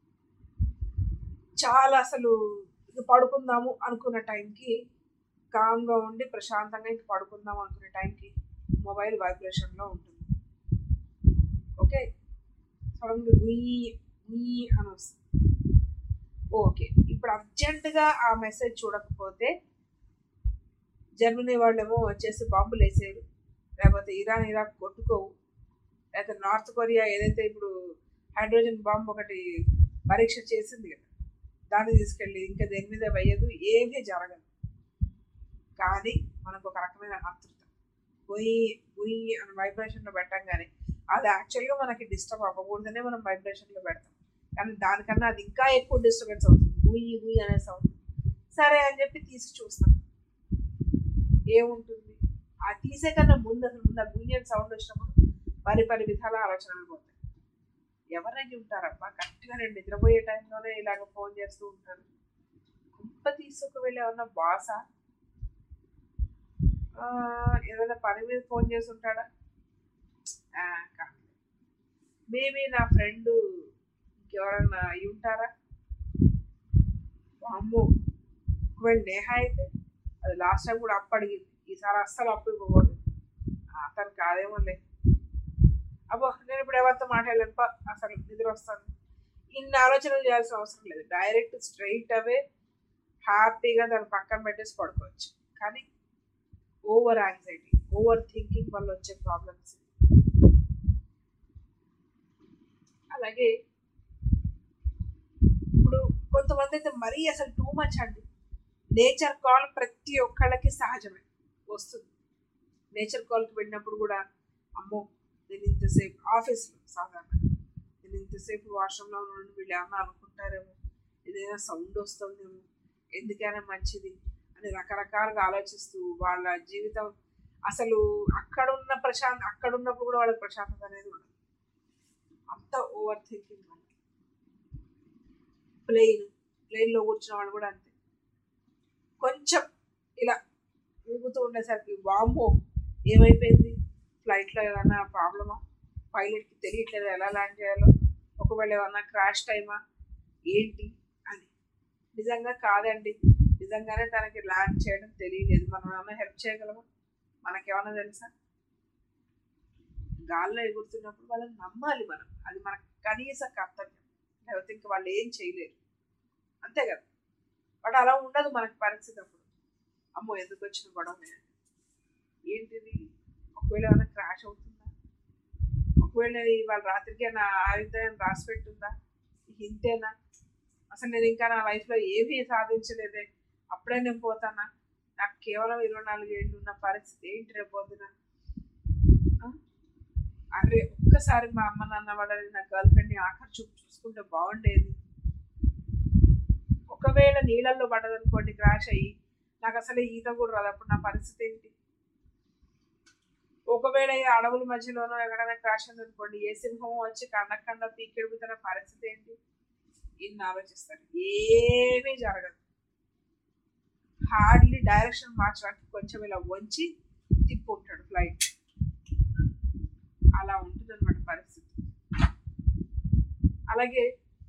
చాలా అసలు ఇది పడుకుందాము అనుకున్న టైంకి కామ్గా ఉండి ప్రశాంతంగా ఇంక పడుకుందాం అనుకునే టైంకి మొబైల్ వైబ్రేషన్లో ఉంటుంది ఓకే సడన్గా గుయ్యి గుయ్యి అని వస్తుంది ఓకే ఇప్పుడు అర్జెంటుగా ఆ మెసేజ్ చూడకపోతే జర్మనీ వాళ్ళేమో వచ్చేసి బాంబులు వేసేరు లేకపోతే ఇరాన్ ఇరాక్ కొట్టుకోవు లేకపోతే నార్త్ కొరియా ఏదైతే ఇప్పుడు హైడ్రోజన్ బాంబు ఒకటి పరీక్ష చేసింది కదా దాన్ని తీసుకెళ్ళి ఇంకా దేని మీద వేయదు ఏమీ జరగదు కానీ మనకు ఒక రకమైన ఆతృత పొయ్యి పొయ్యి అని వైబ్రేషన్లో పెట్టంగానే అది యాక్చువల్గా మనకి డిస్టర్బ్ అవ్వకూడదనే మనం వైబ్రేషన్లో పెడతాం కానీ దానికన్నా అది ఇంకా ఎక్కువ డిస్టర్బెన్స్ అవుతుంది గుయ్యి గుయ్యి అనే సౌండ్ సరే అని చెప్పి తీసి చూస్తాం ఏముంటుంది ఆ తీసే కన్నా ముందు అసలు ముందు ఆ గుయ్యి అని సౌండ్ వచ్చినప్పుడు పరి పరి విధాల ఆలోచనలు పోతాయి ఎవరైనా ఉంటారబ్బా కరెక్ట్గా నేను నిద్రపోయే టైంలోనే ఇలాగ ఫోన్ చేస్తూ ఉంటాను కుప్ప తీసుకు వెళ్ళి ఏమన్నా బాసా ఏదైనా పని మీద ఫోన్ చేసి ఉంటాడా కాదు మేబీ నా ఫ్రెండ్ ఇంకెవరన్నా అయి ఉంటారా అమ్మో ఒకవేళ నేహ అయితే అది లాస్ట్ టైం కూడా అప్పు అడిగింది ఈసారి అస్సలు అప్పు ఇవ్వకూడదు అతను కాదేమోలే అబ్బో నేను ఇప్పుడు ఎవరితో మాట్లాడలేను పా అసలు నిద్ర వస్తాను ఇన్ని ఆలోచనలు చేయాల్సిన అవసరం లేదు డైరెక్ట్ స్ట్రైట్ అవే హ్యాపీగా దాన్ని పక్కన పెట్టేసి పడుకోవచ్చు కానీ ఓవర్ యాంగ్జైటీ ఓవర్ థింకింగ్ వల్ల వచ్చే ప్రాబ్లమ్స్ అలాగే ఇప్పుడు కొంతమంది కొందైతే మరీ అసలు టూ మచ్ అండి నేచర్ కాల్ ప్రతి ఒక్కళ్ళకి సహజమే వస్తుంది నేచర్ కాల్కి వెళ్ళినప్పుడు కూడా అమ్మో నేను ఇంతసేపు ఆఫీస్లో సాధారణంగా నేను ఇంతసేపు వాష్రూమ్లో నుండి వీళ్ళు ఏమన్నా అనుకుంటారేమో ఏదైనా సౌండ్ వస్తుందేమో ఎందుకైనా మంచిది అని రకరకాలుగా ఆలోచిస్తూ వాళ్ళ జీవితం అసలు అక్కడున్న ప్రశాంత్ అక్కడ ఉన్నప్పుడు కూడా వాళ్ళకి ప్రశాంతత అనేది ఉండదు అంత ఓవర్ థింకింగ్ వల్ల ప్లెయిన్ ప్లెయిన్లో కూర్చున్న వాళ్ళు కూడా అంతే కొంచెం ఇలా ఊగుతూ ఉండేసరికి వామ్మో ఏమైపోయింది ఫ్లైట్లో ఏమైనా ప్రాబ్లమా పైలట్కి తెలియట్లేదు ఎలా ల్యాండ్ చేయాలో ఒకవేళ ఏమన్నా క్రాష్ టైమా ఏంటి అని నిజంగా కాదండి నిజంగానే తనకి ల్యాండ్ చేయడం తెలియలేదు మనం ఏమైనా హెల్ప్ చేయగలమా మనకేమన్నా తెలుసా గాల్లో ఎగురుతున్నప్పుడు వాళ్ళని నమ్మాలి మనం అది మన కనీస కర్తవ్యం లేకపోతే ఇంకా వాళ్ళు ఏం చేయలేరు అంతే కదా వాడు అలా ఉండదు మనకి పరిస్థితి అప్పుడు అమ్మో ఎందుకు వచ్చిన గొడవ ఏంటిది ఒకవేళ ఏమైనా క్రాష్ అవుతుందా ఒకవేళ ఇవాళ రాత్రికి నా ఆయుధాయం రాసి పెట్టుందా ఇంతేనా అసలు నేను ఇంకా నా లైఫ్లో ఏమీ సాధించలేదే అప్పుడే నేను పోతానా నాకు కేవలం ఇరవై నాలుగు ఏళ్ళు ఉన్న పరిస్థితి ఏంటి రేపు పొద్దున ఆ? అరే ఒక్కసారి మా అమ్మ నాన్న వాళ్ళని నా గర్ల్ ఫ్రెండ్ని ఆఖరి చూపు చూసుకుంటే బాగుండేది ఒకవేళ నీళ్ళల్లో పడ్డదనుకోండి క్రాష్ అయ్యి నాకు అసలు ఈత కూడా రాదు అప్పుడు నా పరిస్థితి ఏంటి ఒకవేళ ఈ అడవుల మధ్యలోనో ఎక్కడైనా క్రాష్ అయింది అనుకోండి ఏ సింహం వచ్చి కండకండ పీకెడుగుతున్న పరిస్థితి ఏంటి ఇన్ని ఆలోచిస్తారు ఏమీ జరగదు హార్డ్లీ డైరెక్షన్ మార్చడానికి కొంచెం ఇలా వంచి తిప్పుంటాడు ఫ్లైట్ అలా ఉంటుంది అనమాట పరిస్థితి అలాగే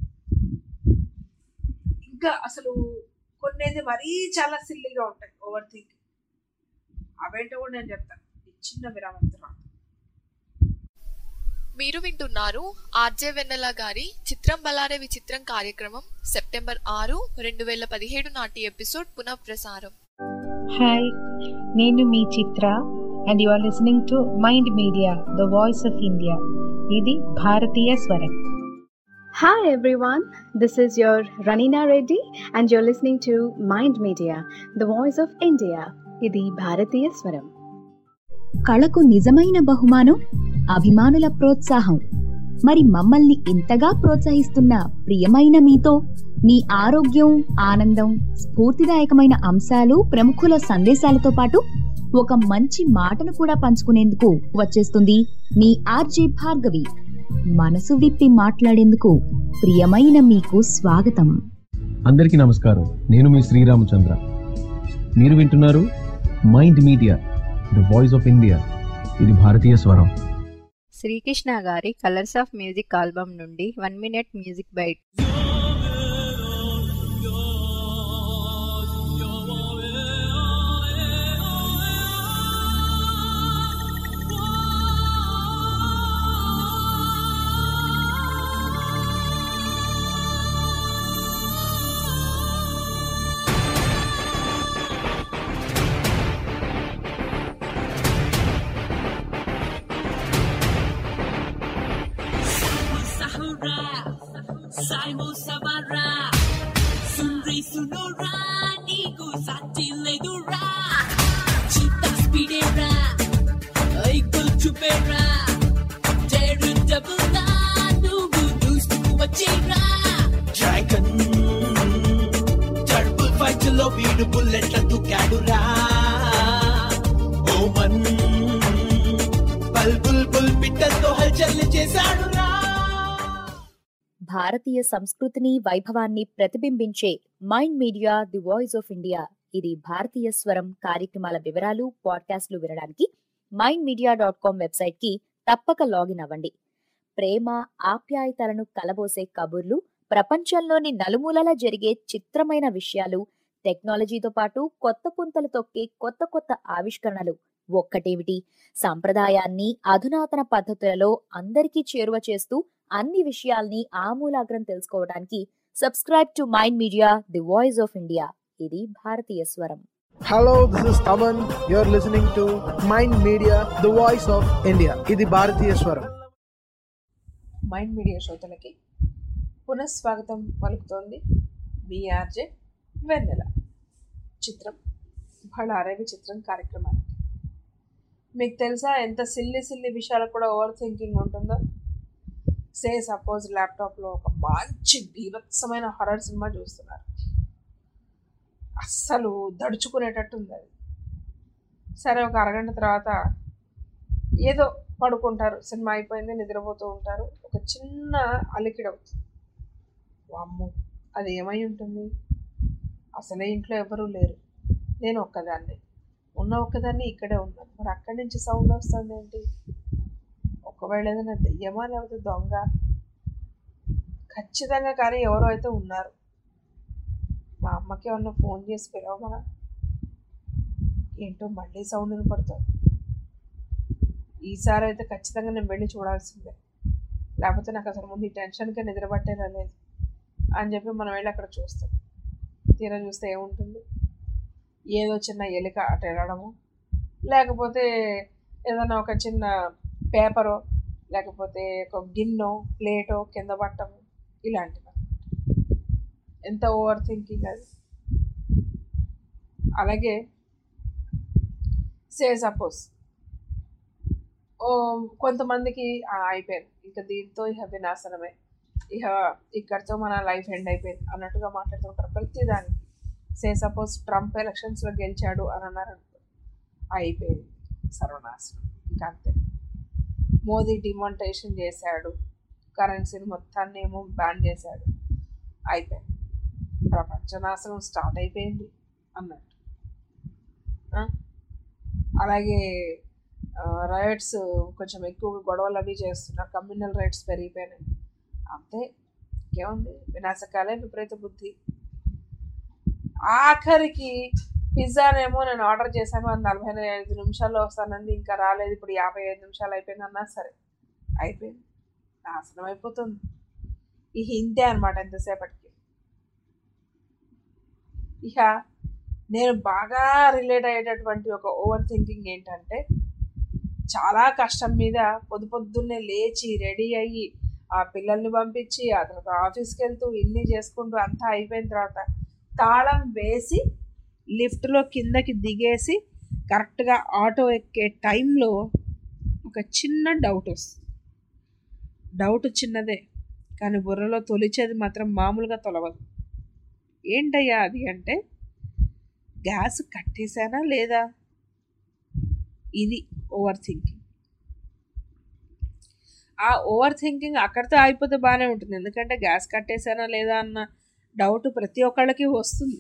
ఇంకా అసలు కొన్ని అయితే మరీ చాలా సిల్లీగా ఉంటాయి ఓవర్ థింక్ అవేంటో కూడా నేను చెప్తాను ఈ చిన్న విరామం తర్వాత మీరు వింటున్నారు ఆర్జే వెన్నెల గారి చిత్రం బలారే విచిత్రం కార్యక్రమం సెప్టెంబర్ ఆరు రెండు వేల పదిహేడు నాటి ఎపిసోడ్ పునఃప్రసారం హాయ్ నేను మీ Chitra and you are listening to Mind Media the voice of India ఇది భారతీయ స్వరం Hi everyone, this is your Ranina Reddy and you're listening to Mind Media, the voice of India. ఇది భారతీయ స్వరం కళకు నిజమైన బహుమానం అభిమానుల ప్రోత్సాహం మరి మమ్మల్ని ఇంతగా ప్రోత్సహిస్తున్న ప్రియమైన మీతో మీ ఆరోగ్యం ఆనందం స్ఫూర్తిదాయకమైన అంశాలు ప్రముఖుల సందేశాలతో పాటు ఒక మంచి మాటను కూడా పంచుకునేందుకు వచ్చేస్తుంది మీ ఆర్జే భార్గవి మనసు విప్పి మాట్లాడేందుకు ప్రియమైన మీకు స్వాగతం అందరికీ నమస్కారం నేను మీ శ్రీరామచంద్ర మీరు వింటున్నారు Mind Media the voice of India ఇది భారతీయ స్వరం శ్రీకృష్ణ గారి కలర్స్ ఆఫ్ మ్యూజిక్ ఆల్బమ్ నుండి one minute music bite Sahura, Saimo Sabara, Sunri Sunora, Nigu Satiledura, Chita Spidera, Eagle Chupera, Teru Dabula, Nubu Nustu Wachira, dragon టర్బుల్ fight లో వీడు బుల్లెట్ల దుకాడురా ఓమన్ బల్ bull bull పిట్టలతో హల్చల్ చేశాడురా భారతీయ సంస్కృతిని వైభవాన్ని ప్రతిబింబించే Mind Media the voice of India ఇది భారతీయ స్వరం కార్యక్రమాల వివరాలు పాడ్కాస్ట్లు వినడానికి Mind Media dot com website కి తప్పక లాగిన్ అవ్వండి ప్రేమ ఆప్యాయతలను కలబోసే కబుర్లు ప్రపంచంలోని నలుమూలలా జరిగే చిత్రమైన విషయాలు టెక్నాలజీతో పాటు కొత్త పుంతలు తొక్కే కొత్త కొత్త ఆవిష్కరణలు ఒక్కటేమిటి సంప్రదాయాన్ని అధునాతన పద్ధతులలో అందరికీ చేరువ చేస్తూ అన్ని విషయాల్ని ఆమూలాగ్రం తెలుసుకోవడానికి subscribe to Mind Media the voice of India ఇది భారతీయ స్వరం Hello, this is Taman. You're listening to Mind Media, the voice of India. ఇది భారతీయ స్వరం మైండ్ మీడియా శ్రోతలకి పునఃస్వాగతం పలుకుతోంది మీ ఆర్జే వెన్నెల చిత్రం బళారే విచిత్రం కార్యక్రమానికి మీకు తెలుసా ఎంత సిల్లి సిల్లి విషయాలకు కూడా ఓవర్ థింకింగ్ ఉంటుందో సే సపోజ్ ల్యాప్టాప్లో ఒక మంచి బీభత్సమైన హర్రర్ సినిమా చూస్తున్నారు అస్సలు దడుచుకునేటట్టు ఉంది అది సరే ఒక అరగంట తర్వాత ఏదో పడుకుంటారు సినిమా అయిపోయింది నిద్రపోతూ ఉంటారు ఒక చిన్న అలికిడి అవుతుంది వామ్మో అది ఏమై ఉంటుంది అసలే ఇంట్లో ఎవరూ లేరు నేను ఒక్కదాన్ని ఉన్న ఒక్కదాన్ని ఇక్కడే ఉన్నాను మరి అక్కడి నుంచి సౌండ్ వస్తుంది ఏంటి ఒకవేళ ఏదైనా దెయ్యమా లేకపోతే దొంగ ఖచ్చితంగా కానీ ఎవరో అయితే ఉన్నారు మా అమ్మకి ఏమన్నా ఫోన్ చేసి పిలవమనా ఏంటో మళ్ళీ సౌండ్ వినపడుతుంది ఈసారి అయితే ఖచ్చితంగా నేను వెళ్ళి చూడాల్సిందే లేకపోతే నాకు అసలు ముందు ఈ టెన్షన్కే నిద్రపట్టేలా లేదు అని చెప్పి మనం వెళ్ళి అక్కడ చూస్తాం తీరా చూస్తే ఏముంటుంది ఏదో చిన్న ఎలిక అటు వెళ్ళడము లేకపోతే ఏదైనా ఒక చిన్న పేపరో లేకపోతే ఒక గిన్నో ప్లేటో కింద పట్టము ఇలాంటివి ఎంత ఓవర్ థింకింగ్ అది అలాగే సే సపోజ్ ఓ కొంతమందికి "ఆ, అయిపోయింది ఇంకా దీంతో ఇక వినాశనమే ఇక ఇక్కడితో మన లైఫ్ ఎండ్ అయిపోయింది అన్నట్టుగా మాట్లాడుతుంటారు ప్రతిదానికి సే సపోజ్ ట్రంప్ ఎలక్షన్స్లో గెలిచాడు అని అన్నారు అనుకో అయిపోయింది సర్వనాశనం ఇంకా అంతే మోదీ డిమానిటైజేషన్ చేశాడు కరెన్సీని మొత్తాన్ని ఏమో బ్యాన్ చేశాడు అయిపోయింది ప్రపంచ నాశనం స్టార్ట్ అయిపోయింది అన్నట్టు ఆ? అలాగే రైట్స్ కొంచెం ఎక్కువ గొడవలు అవి చేస్తున్నారు కమ్యూనల్ రైట్స్ పెరిగిపోయినాయి అంతే ఇంకేముంది వినాశకాలే విపరీత బుద్ధి ఆఖరికి పిజ్జానేమో నేను ఆర్డర్ చేశాను అది నలభై ఐదు నిమిషాల్లో వస్తానంది ఇంకా రాలేదు ఇప్పుడు యాభై ఐదు నిమిషాలు అయిపోయింది అన్నా సరే అయిపోయింది నాశనం అయిపోతుంది ఈ ఇంతే అనమాట ఎంతసేపటికి ఇక నేను బాగా రిలేట్ అయ్యేటటువంటి ఒక ఓవర్ థింకింగ్ ఏంటంటే చాలా కష్టం మీద పొద్దు పొద్దున్నే లేచి రెడీ అయ్యి ఆ పిల్లల్ని పంపించి ఆ తర్వాత ఆఫీస్కి వెళ్తూ ఇన్ని చేసుకుంటూ అంతా అయిపోయిన తర్వాత తాళం వేసి లిఫ్ట్లో కిందకి దిగేసి కరెక్ట్గా ఆటో ఎక్కే టైంలో ఒక చిన్న డౌట్ వస్తుంది డౌట్ చిన్నదే కానీ బుర్రలో తొలిచేది మాత్రం మామూలుగా తొలవదు ఏంటయ్యా అది అంటే గ్యాస్ కట్టేశానా లేదా ఇది ఓవర్ థింకింగ్ ఆ ఓవర్ థింకింగ్ అక్కడితో అయిపోతే బాగానే ఉంటుంది ఎందుకంటే గ్యాస్ కట్టేశానా లేదా అన్న డౌట్ ప్రతి ఒక్కళ్ళకి వస్తుంది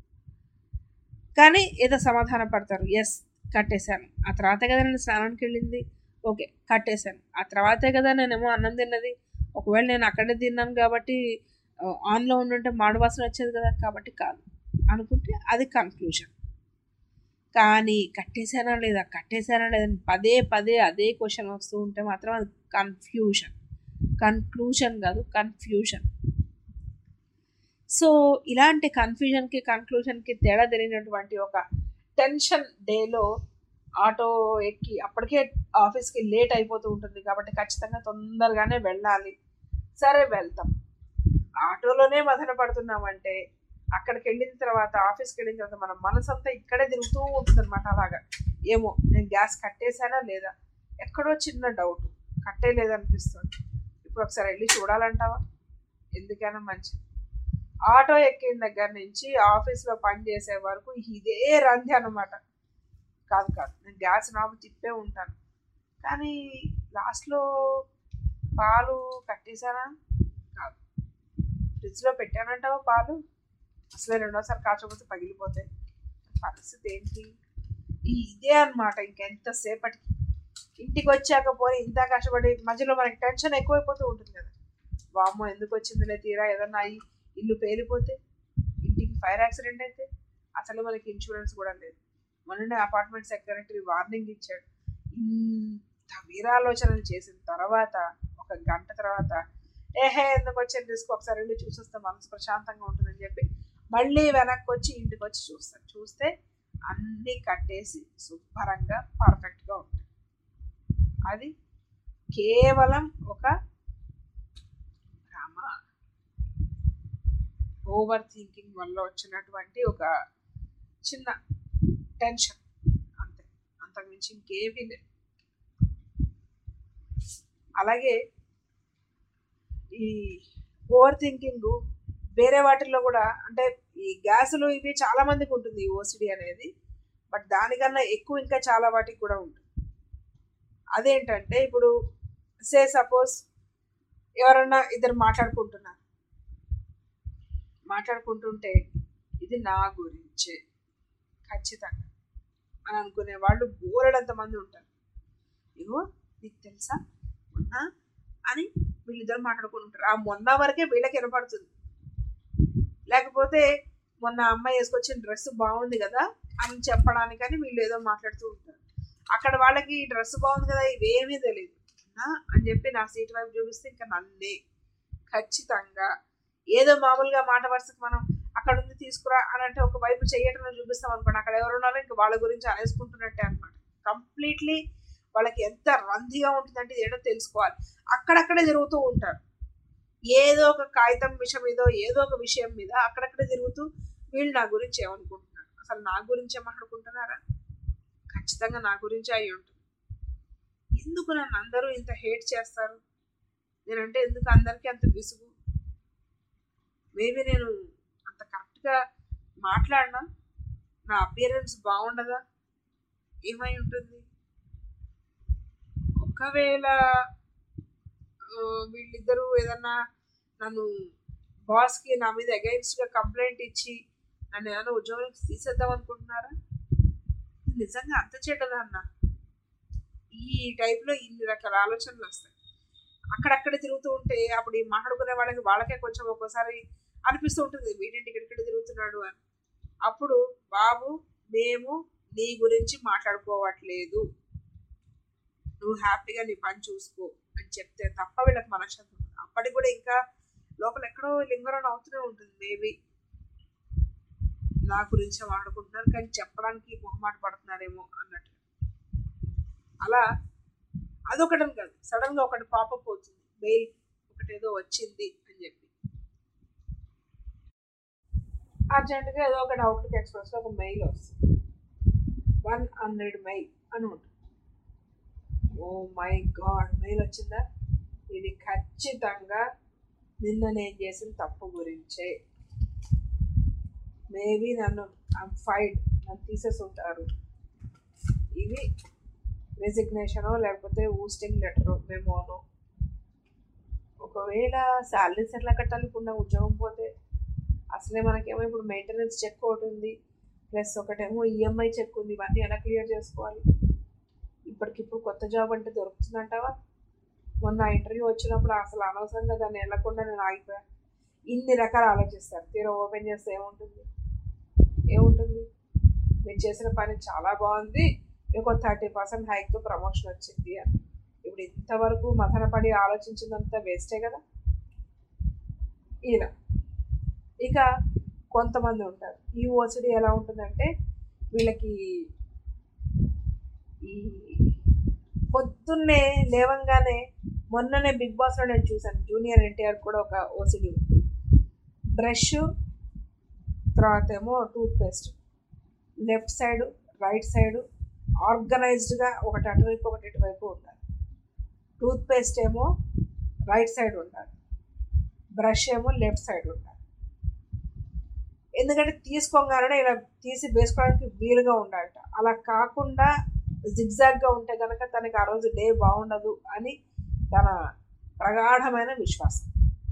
కానీ ఏదో సమాధాన పడతారు ఎస్ కట్టేశాను ఆ తర్వాతే కదా నేను స్నానానికి వెళ్ళింది ఓకే కట్టేశాను ఆ తర్వాతే కదా నేనేమో అన్నం తిన్నది ఒకవేళ నేను అక్కడే తిన్నాను కాబట్టి ఆ, ఆన్లో ఉండుంటే మాడు వాసన వచ్చేది కదా కాబట్టి కాదు అనుకుంటే అది కన్క్లూజన్ కానీ కట్టేశానా లేదా కట్టేశానా లేదా అని పదే పదే అదే క్వశ్చన్ వస్తూ ఉంటే మాత్రం అది కన్ఫ్యూజన్ కన్క్లూజన్ కాదు కన్ఫ్యూజన్ సో ఇలాంటి కన్ఫ్యూజన్కి కన్క్లూజన్కి తేడా తెలియనటువంటి ఒక టెన్షన్ డేలో ఆటో ఎక్కి అప్పటికే ఆఫీస్కి లేట్ అయిపోతూ ఉంటుంది కాబట్టి ఖచ్చితంగా తొందరగానే వెళ్ళాలి సరే వెళ్తాం ఆటోలోనే మదన పడుతున్నామంటే అక్కడికి వెళ్ళిన తర్వాత ఆఫీస్కి వెళ్ళిన తర్వాత మన మనసు అంతా ఇక్కడే తిరుగుతూ ఉంటుంది అనమాట అలాగా ఏమో నేను గ్యాస్ కట్టేశానా లేదా ఎక్కడో చిన్న డౌట్ కట్టేయలేదనిపిస్తుంది ఇప్పుడు ఒకసారి వెళ్ళి చూడాలంటావా ఎందుకైనా మంచిది ఆటో ఎక్కిన దగ్గర నుంచి ఆఫీస్లో పని చేసే వరకు ఇదే రంది అనమాట కాదు కాదు నేను గ్యాస్ నాబు తిప్పే ఉంటాను కానీ లాస్ట్లో పాలు కట్టేశానా కాదు ఫ్రిడ్జ్లో పెట్టానంటావా పాలు అసలే రెండోసారి కాచకపోతే పగిలిపోతాయి పరిస్థితి ఏంటి ఈ ఇదే అనమాట ఇంకెంతసేపటికి ఇంటికి వచ్చాక పోయి ఇంత కష్టపడి మధ్యలో మనకి టెన్షన్ ఎక్కువైపోతూ ఉంటుంది కదా వామ్మో ఎందుకు వచ్చిందిలే తీరా ఏదన్నా అయ్యి ఇల్లు పేలిపోతే ఇంటికి ఫైర్ యాక్సిడెంట్ అయితే అసలు మనకి ఇన్సూరెన్స్ కూడా లేదు మొన్ననే అపార్ట్మెంట్ సెక్రటరీ వార్నింగ్ ఇచ్చాడు ఇంత వీరాలోచనలు చేసిన తర్వాత ఒక గంట తర్వాత ఏహే ఎందుకు వచ్చిన రిస్క్ ఒకసారి వెళ్ళి చూసొస్తే మనసు ప్రశాంతంగా ఉంటుందని చెప్పి మళ్ళీ వెనక్కి వచ్చి ఇంటికి వచ్చి చూస్తాను చూస్తే అన్నీ కట్టేసి శుభ్రంగా పర్ఫెక్ట్గా ఉంటాయి అది కేవలం ఒక భ్రమ ఓవర్ థింకింగ్ వల్ల వచ్చినటువంటి ఒక చిన్న టెన్షన్ అంతే అంతకుమించి ఇంకేమీ లేదు అలాగే ఈ ఓవర్ థింకింగ్ వేరే వాటిల్లో కూడా అంటే ఈ గ్యాసులు ఇవి చాలా మందికి ఉంటుంది ఈ ఓసిడి అనేది బట్ దానికన్నా ఎక్కువ ఇంకా చాలా వాటికి కూడా ఉంటుంది అదేంటంటే ఇప్పుడు సే సపోజ్ ఎవరన్నా ఇద్దరు మాట్లాడుకుంటున్నారు మాట్లాడుకుంటుంటే ఇది నా గురించే ఖచ్చితంగా అని అనుకునే వాళ్ళు బోలెడంత మంది ఉంటారు ఇగో నీకు తెలుసా మొన్న అని వీళ్ళిద్దరు మాట్లాడుకుంటుంటారు ఆ మొన్న వరకే వీళ్ళకి వినపడుతుంది లేకపోతే మొన్న అమ్మాయి వేసుకొచ్చిన డ్రెస్ బాగుంది కదా అని చెప్పడానికని వీళ్ళు ఏదో మాట్లాడుతూ ఉంటారు అక్కడ వాళ్ళకి డ్రెస్ బాగుంది కదా ఇవేమీ తెలియదు నా అని చెప్పి నా సీట్ వైపు చూపిస్తే ఇంకా నన్నే ఖచ్చితంగా ఏదో మామూలుగా మాట వరుసకు మనం అక్కడ ఉంది తీసుకురా అని అంటే ఒక వైపు చేయటం చూపిస్తాం అనుకోండి అక్కడ ఎవరు ఉన్నారో ఇంకా వాళ్ళ గురించి అనేసుకుంటున్నట్టే అనమాట కంప్లీట్లీ వాళ్ళకి ఎంత రంధిగా ఉంటుందంటే ఇది ఏంటో తెలుసుకోవాలి అక్కడక్కడే తిరుగుతూ ఉంటారు ఏదో ఒక కాగితం విషయం మీదో ఏదో ఒక విషయం మీద అక్కడక్కడే తిరుగుతూ వీళ్ళు నా గురించి ఏమనుకుంటున్నారు అసలు నా గురించి ఏమనుకుంటున్నారా ఖచ్చితంగా నా గురించి అయి ఉంటుంది ఎందుకు నన్ను అందరూ ఇంత హేట్ చేస్తారు నేనంటే ఎందుకు అందరికీ అంత విసుగు మేబీ నేను అంత కరెక్ట్గా మాట్లాడినా నా అపియరెన్స్ బాగుండదా ఏమై ఉంటుంది ఒకవేళ ఆ, వీళ్ళిద్దరూ ఏదన్నా నన్ను బాస్కి నా మీద అగైన్స్ట్గా కంప్లైంట్ ఇచ్చి నన్ను ఏదైనా ఉద్యోగం నుంచి తీసేద్దాం అనుకుంటున్నారా ఇది నిజంగా అంత చెడ్డదా అన్న ఈ టైప్లో ఇన్ని రకాల ఆలోచనలు వస్తాయి అక్కడక్కడ తిరుగుతూ ఉంటే అప్పుడు ఈ మాట్లాడుకునే వాళ్ళకి వాళ్ళకే కొంచెం ఒక్కోసారి అనిపిస్తూ ఉంటుంది వీడింటి ఇక్కడిక్కడ తిరుగుతున్నాడు అని అప్పుడు బాబు మేము నీ గురించి మాట్లాడుకోవట్లేదు నువ్వు హ్యాపీగా నీ పని చూసుకో అని చెప్తే తప్ప వీళ్ళకి మనశ్శాంతి ఉంటుంది అప్పటికి కూడా ఇంకా లోపల ఎక్కడో లింగరం అవుతూనే ఉంటుంది మేబీ నా గురించే మాట్లాడుకుంటున్నారు కానీ చెప్పడానికి మొహమాట పడుతున్నారేమో అన్నట్టు అలా అదొకటని కాదు సడన్ గా ఒకటి పాపప్ అవుతుంది మెయిల్ ఒకటి ఏదో వచ్చింది అని చెప్పి అర్జెంటుగా ఏదో ఒకటి అవుట్లుక్ ఎక్స్ప్రెస్లో ఒక మెయిల్ వస్తుంది వన్ హండ్రెడ్ మెయిల్ అని ఉంటుంది ఓ మై గాడ్ మెయిల్ వచ్చిందా ఇది ఖచ్చితంగా నిన్న నేను చేసిన తప్పు గురించే మేబీ నన్ను ఫైడ్ నన్ను తీసేసి ఉంటారు ఇది రెసిగ్నేషనో లేకపోతే ఊస్టింగ్ లెటరో మెమోనో ఒకవేళ శాలరీస్ ఎట్లా కట్టాలి ఇప్పుడు నా ఉద్యోగం పోతే అసలే మనకేమో ఇప్పుడు మెయింటెనెన్స్ చెక్ ఒకటి ఉంది ప్లస్ ఒకటేమో ఈఎంఐ చెక్ ఉంది ఇవన్నీ ఎలా క్లియర్ చేసుకోవాలి ఇప్పటికిప్పుడు కొత్త జాబ్ అంటే దొరుకుతుందంటావా మొన్న ఇంటర్వ్యూ వచ్చినప్పుడు అసలు అనవసరంగా దాన్ని వెళ్ళకుండా నేను ఆగిపోయాను ఇన్ని రకాలు ఆలోచిస్తారు తీరా ఓపెన్ చేస్తే ఏముంటుంది ఏముంటుంది మీరు చేసిన పని చాలా బాగుంది మీకు థర్టీ పర్సెంట్ హైక్తో ప్రమోషన్ వచ్చింది అని ఇప్పుడు ఇంతవరకు మథనపడి ఆలోచించిందంతా వేస్టే కదా ఇలా ఇక కొంతమంది ఉంటారు ఈ ఓసిడి ఎలా ఉంటుందంటే వీళ్ళకి ఈ పొద్దున్నే లేవంగానే మొన్ననే బిగ్ బాస్లో నేను చూశాను జూనియర్ ఎన్టీఆర్ కూడా ఒక ఓసిడి ఉంది బ్రష్ తర్వాత ఏమో toothpaste left side right side ఆర్గనైజ్డ్గా ఒకటి అటువైపు ఒకటి ఇటువైపు ఉండాలి టూత్ పేస్ట్ ఏమో రైట్ సైడ్ ఉండాలి బ్రష్ ఏమో లెఫ్ట్ సైడ్ ఉండాలి ఎందుకంటే తీసుకోగానే ఇలా తీసి వేసుకోవడానికి వీలుగా ఉండాలట అలా కాకుండా జిగ్జాగ్గా ఉంటే కనుక తనకి ఆ రోజు డే బాగుండదు అని తన ప్రగాఢమైన విశ్వాసం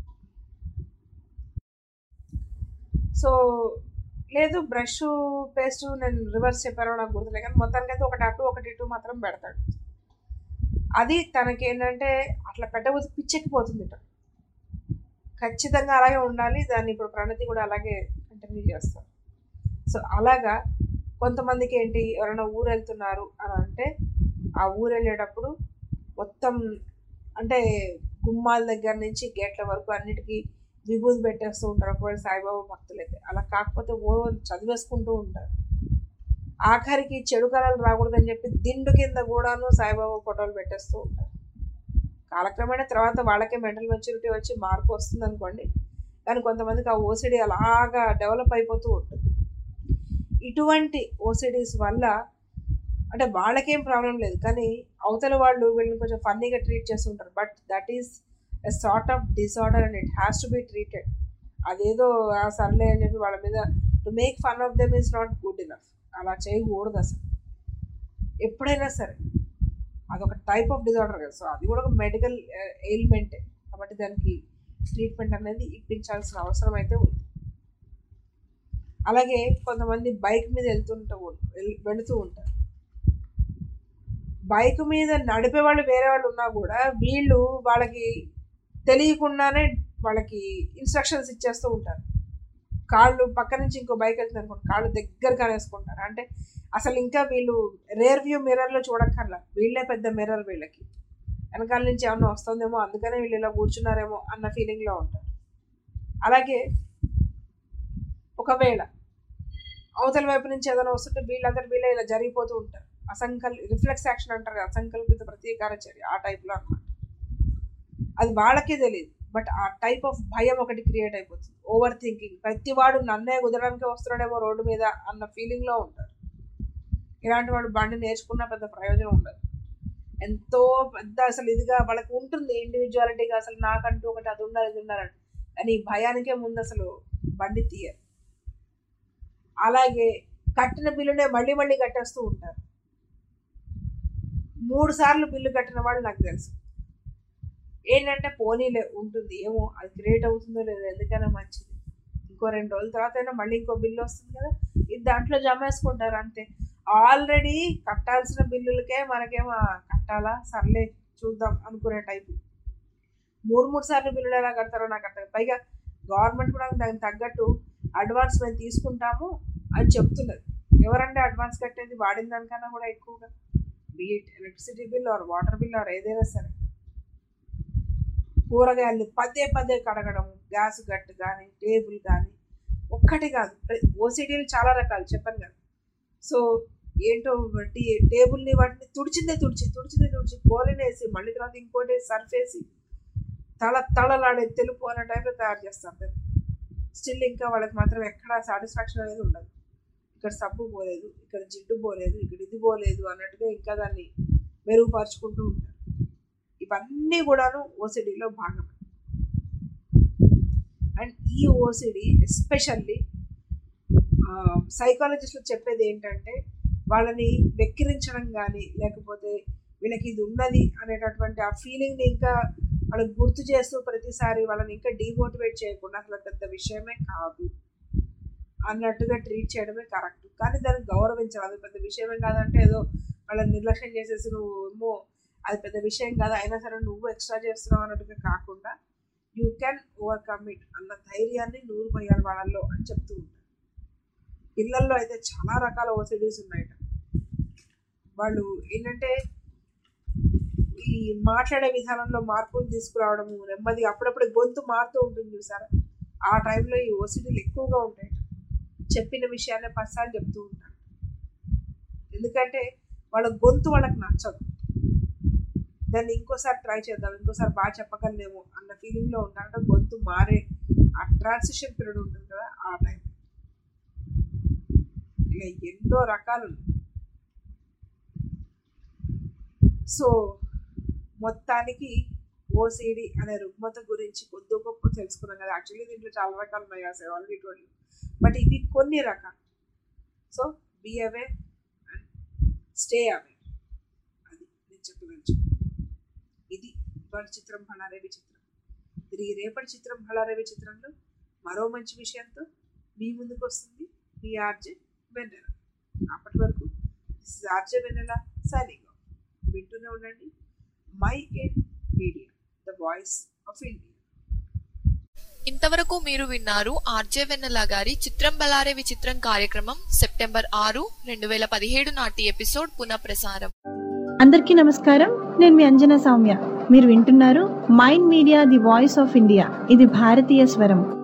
సో లేదు బ్రష్ పేస్ట్ నేను రివర్స్ చెప్పారో నాకు గుర్తులే కానీ మొత్తానికైతే ఒకటి అటు ఒకటి ఇటు మాత్రం పెడతాడు అది తనకి ఏంటంటే అట్లా పెట్టకపోతే పిచ్చెక్కిపోతుంది ఇట ఖచ్చితంగా అలాగే ఉండాలి దాన్ని ఇప్పుడు ప్రణతి కూడా అలాగే కంటిన్యూ చేస్తారు సో అలాగా కొంతమందికి ఏంటి ఎవరైనా ఊరు వెళ్తున్నారు అని అంటే ఆ ఊరు వెళ్ళేటప్పుడు మొత్తం అంటే గుమ్మాల దగ్గర నుంచి గేట్ల వరకు అన్నిటికీ విభూతి పెట్టేస్తూ ఉంటారు ఒకవేళ సాయిబాబా భక్తులు అయితే అలా కాకపోతే ఓ చదివేసుకుంటూ ఉంటారు ఆఖరికి చెడు కళలు రాకూడదని చెప్పి దిండు కింద కూడాను సాయిబాబా ఫోటోలు పెట్టేస్తూ ఉంటారు కాలక్రమేణా తర్వాత వాళ్ళకే మెంటల్ మెచ్యూరిటీ వచ్చి మార్పు వస్తుంది అనుకోండి కానీ కొంతమందికి ఆ ఓసిడి అలాగా డెవలప్ అయిపోతూ ఉంటుంది ఇటువంటి ఓసిడీస్ వల్ల అంటే వాళ్ళకేం ప్రాబ్లం లేదు కానీ అవతల వాళ్ళు వీళ్ళని కొంచెం ఫన్నీగా ట్రీట్ చేస్తుంటారు but that is a sort of disorder and it has to be treated అదేదో "ఆ, సర్లే అని చెప్పి వాళ్ళ మీద to make fun of them is not good enough అలా చేయకూడదు అసలు ఎప్పుడైనా సరే అదొక టైప్ ఆఫ్ డిజార్డర్ కదా సో అది కూడా ఒక మెడికల్ ఎయిల్మెంటే కాబట్టి దానికి ట్రీట్మెంట్ అనేది ఇప్పించాల్సిన అవసరం అయితే ఉంది అలాగే కొంతమంది బైక్ మీద వెళ్తుంటూ ఉం- వెళ్- వెళుతూ ఉంటారు బైక్ మీద నడిపే వాళ్ళు వేరే వాళ్ళు ఉన్నా కూడా వీళ్ళు వాళ్ళకి తెలియకుండానే వాళ్ళకి ఇన్స్ట్రక్షన్స్ ఇచ్చేస్తూ ఉంటారు కాళ్ళు పక్క నుంచి ఇంకో బైక్ వెళ్తుంది అనుకోండి కాళ్ళు దగ్గర కానేసుకుంటారు అంటే అసలు ఇంకా వీళ్ళు రేర్ వ్యూ మిర్రర్లో చూడక్కర్లా వీళ్ళే పెద్ద మిర్రర్ వీళ్ళకి వెనకాల నుంచి ఏమన్నా వస్తుందేమో అందుకనే వీళ్ళు ఇలా కూర్చున్నారేమో అన్న ఫీలింగ్లో ఉంటారు అలాగే ఒకవేళ అవతల వైపు నుంచి ఏదైనా వస్తుంటే వీళ్ళందరూ వీళ్ళే ఇలా జరిగిపోతూ ఉంటారు అసంకల్ రిఫ్లెక్స్ యాక్షన్ అంటారు కదా, అసంకల్పిత ప్రతీకార చర్య ఆ టైప్లో అన్నమాట అది వాళ్ళకే తెలియదు బట్ ఆ టైప్ ఆఫ్ భయం ఒకటి క్రియేట్ అయిపోతుంది ఓవర్ థింకింగ్ ప్రతివాడు నన్నే కుదరడానికి వస్తున్నాడేమో రోడ్డు మీద అన్న ఫీలింగ్లో ఉంటారు ఇలాంటి వాడు బండి నేర్చుకున్న పెద్ద ప్రయోజనం ఉండదు ఎంతో పెద్ద అసలు ఇదిగా వాళ్ళకి ఉంటుంది ఇండివిజువాలిటీగా అసలు నాకంటూ ఒకటి అది ఉండాలి ఇది ఉండాలని కానీ ఈ భయానికే ముందు అసలు బండి తీయరు అలాగే కట్టిన బిల్లునే మళ్ళీ మళ్ళీ కట్టేస్తూ ఉంటారు మూడు సార్లు బిల్లు కట్టిన వాళ్ళు నాకు తెలుసు ఏంటంటే పోనీలే ఉంటుంది ఏమో అది క్రియేట్ అవుతుందో లేదో ఎందుకైనా మంచిది ఇంకో రెండు రోజుల తర్వాత అయినా మళ్ళీ ఇంకో బిల్లు వస్తుంది కదా ఇది దాంట్లో జమ వేసుకుంటారు అంతే ఆల్రెడీ కట్టాల్సిన బిల్లులకే మనకేమో కట్టాలా సర్లే చూద్దాం అనుకునే టైపు మూడు మూడు సార్లు బిల్లులు ఎలా కడతారో నాకు అర్థం కాదు. పైగా గవర్నమెంట్ కూడా దానికి తగ్గట్టు అడ్వాన్స్ మేము తీసుకుంటాము అని చెప్తున్నది ఎవరంటే అడ్వాన్స్ కట్టేది వాడిన దానికన్నా కూడా ఎక్కువగా బీట్ electricity bill or water bill or ఏదైనా సరే కూరగాయలు పదే పదే కడగడం గ్యాస్ గట్టు కానీ టేబుల్ కానీ ఒక్కటి కాదు ఓసిడీలు చాలా రకాలు చెప్పాను కదా సో ఏంటో టీ టేబుల్ని వాటిని తుడిచిందే తుడిచి తుడిచిందే తుడిచి కోలినేసి మళ్ళీ తర్వాత ఇంకోటి సర్ఫ్ వేసి తల తళలాడే తెలుపు అనే టైప్లో తయారు చేస్తారు స్టిల్ ఇంకా వాళ్ళకి మాత్రం ఎక్కడ సాటిస్ఫాక్షన్ అనేది ఉండదు ఇక్కడ సబ్బు పోలేదు ఇక్కడ జిడ్డు పోలేదు ఇక్కడ ఇది పోలేదు అన్నట్టుగా ఇంకా దాన్ని మెరుగుపరుచుకుంటూ ఉంటారు ఇవన్నీ కూడాను ఓసిడీలో భాగం అండ్ ఈ ఓసిడి ఎస్పెషల్లీ సైకాలజిస్టులు చెప్పేది ఏంటంటే వాళ్ళని వెక్కిరించడం కానీ లేకపోతే వీళ్ళకి ఇది ఉన్నది అనేటటువంటి ఆ ఫీలింగ్ని ఇంకా వాళ్ళకి గుర్తు చేస్తూ ప్రతిసారి వాళ్ళని ఇంకా డిమోటివేట్ చేయకుండా అసలు పెద్ద విషయమే కాదు అన్నట్టుగా ట్రీట్ చేయడమే కరెక్ట్ కానీ దాన్ని గౌరవించాలి అది పెద్ద విషయమే కాదంటే ఏదో వాళ్ళని నిర్లక్ష్యం చేసేసి నువ్వు ఏమో అది పెద్ద విషయం కాదు అయినా సరే నువ్వు ఎక్స్ట్రా చేస్తున్నావు అన్నట్టుగా కాకుండా యూ క్యాన్ ఓవర్కమ్ ఇట్ అన్న ధైర్యాన్ని నూరు పోయాలి వాళ్ళల్లో అని చెప్తూ ఉంటారు పిల్లల్లో అయితే చాలా రకాల ఓసిడీస్ ఉన్నాయట వాళ్ళు ఏంటంటే ఈ మాట్లాడే విధానంలో మార్పులు తీసుకురావడము నెమ్మది అప్పుడప్పుడు గొంతు మారుతూ ఉంటుంది చూసారా ఆ టైంలో ఈ ఓసిడీలు ఎక్కువగా ఉంటాయట చెప్పిన విషయాన్ని పదిసార్లు చెప్తూ ఉంటారు ఎందుకంటే వాళ్ళ గొంతు వాళ్ళకి నచ్చదు దాన్ని ఇంకోసారి ట్రై చేద్దాం ఇంకోసారి బాగా చెప్పగలనేమో అన్న ఫీలింగ్లో ఉంటారంటే గొంతు మారే ఆ ట్రాన్సిషన్ పీరియడ్ ఉంటుంది కదా ఆ టైం ఇలా ఎన్నో రకాలు ఉన్నాయి సో మొత్తానికి ఓసిడి అనే రుగ్మత గురించి కొద్ది గొప్ప తెలుసుకున్నాం కదా యాక్చువల్లీ దీంట్లో చాలా రకాలు ఉన్నాయి అసలు ఆల్రెడీ ట్వంటీ బట్ ఇవి కొన్ని రకాలు so be away and stay away అది నేను చెప్పదలుచు ఇది ఇవాళ చిత్రం బళారే విచిత్రం తిరిగి రేపటి చిత్రం బళారే విచిత్రంలో మరో మంచి విషయంతో మీ ముందుకు వస్తుంది మీ ఆర్జే వెన్నెల అప్పటి వరకు ఆర్జే వెన్నెల సైనింగ్ వింటూనే ఉండండి Mind Media the voice of India ఇంతవరకు మీరు విన్నారు ఆర్జే వెన్నెల గారి చిత్రం బలారే విచిత్రం కార్యక్రమం సెప్టెంబర్ ఆరు రెండు వేల పదిహేడు నాటి ఎపిసోడ్ పునఃప్రసారం అందరికీ నమస్కారం నేను మీ అంజనా సౌమ్య మీరు వింటున్నారు Mind Media the voice of India ఇది భారతీయ స్వరం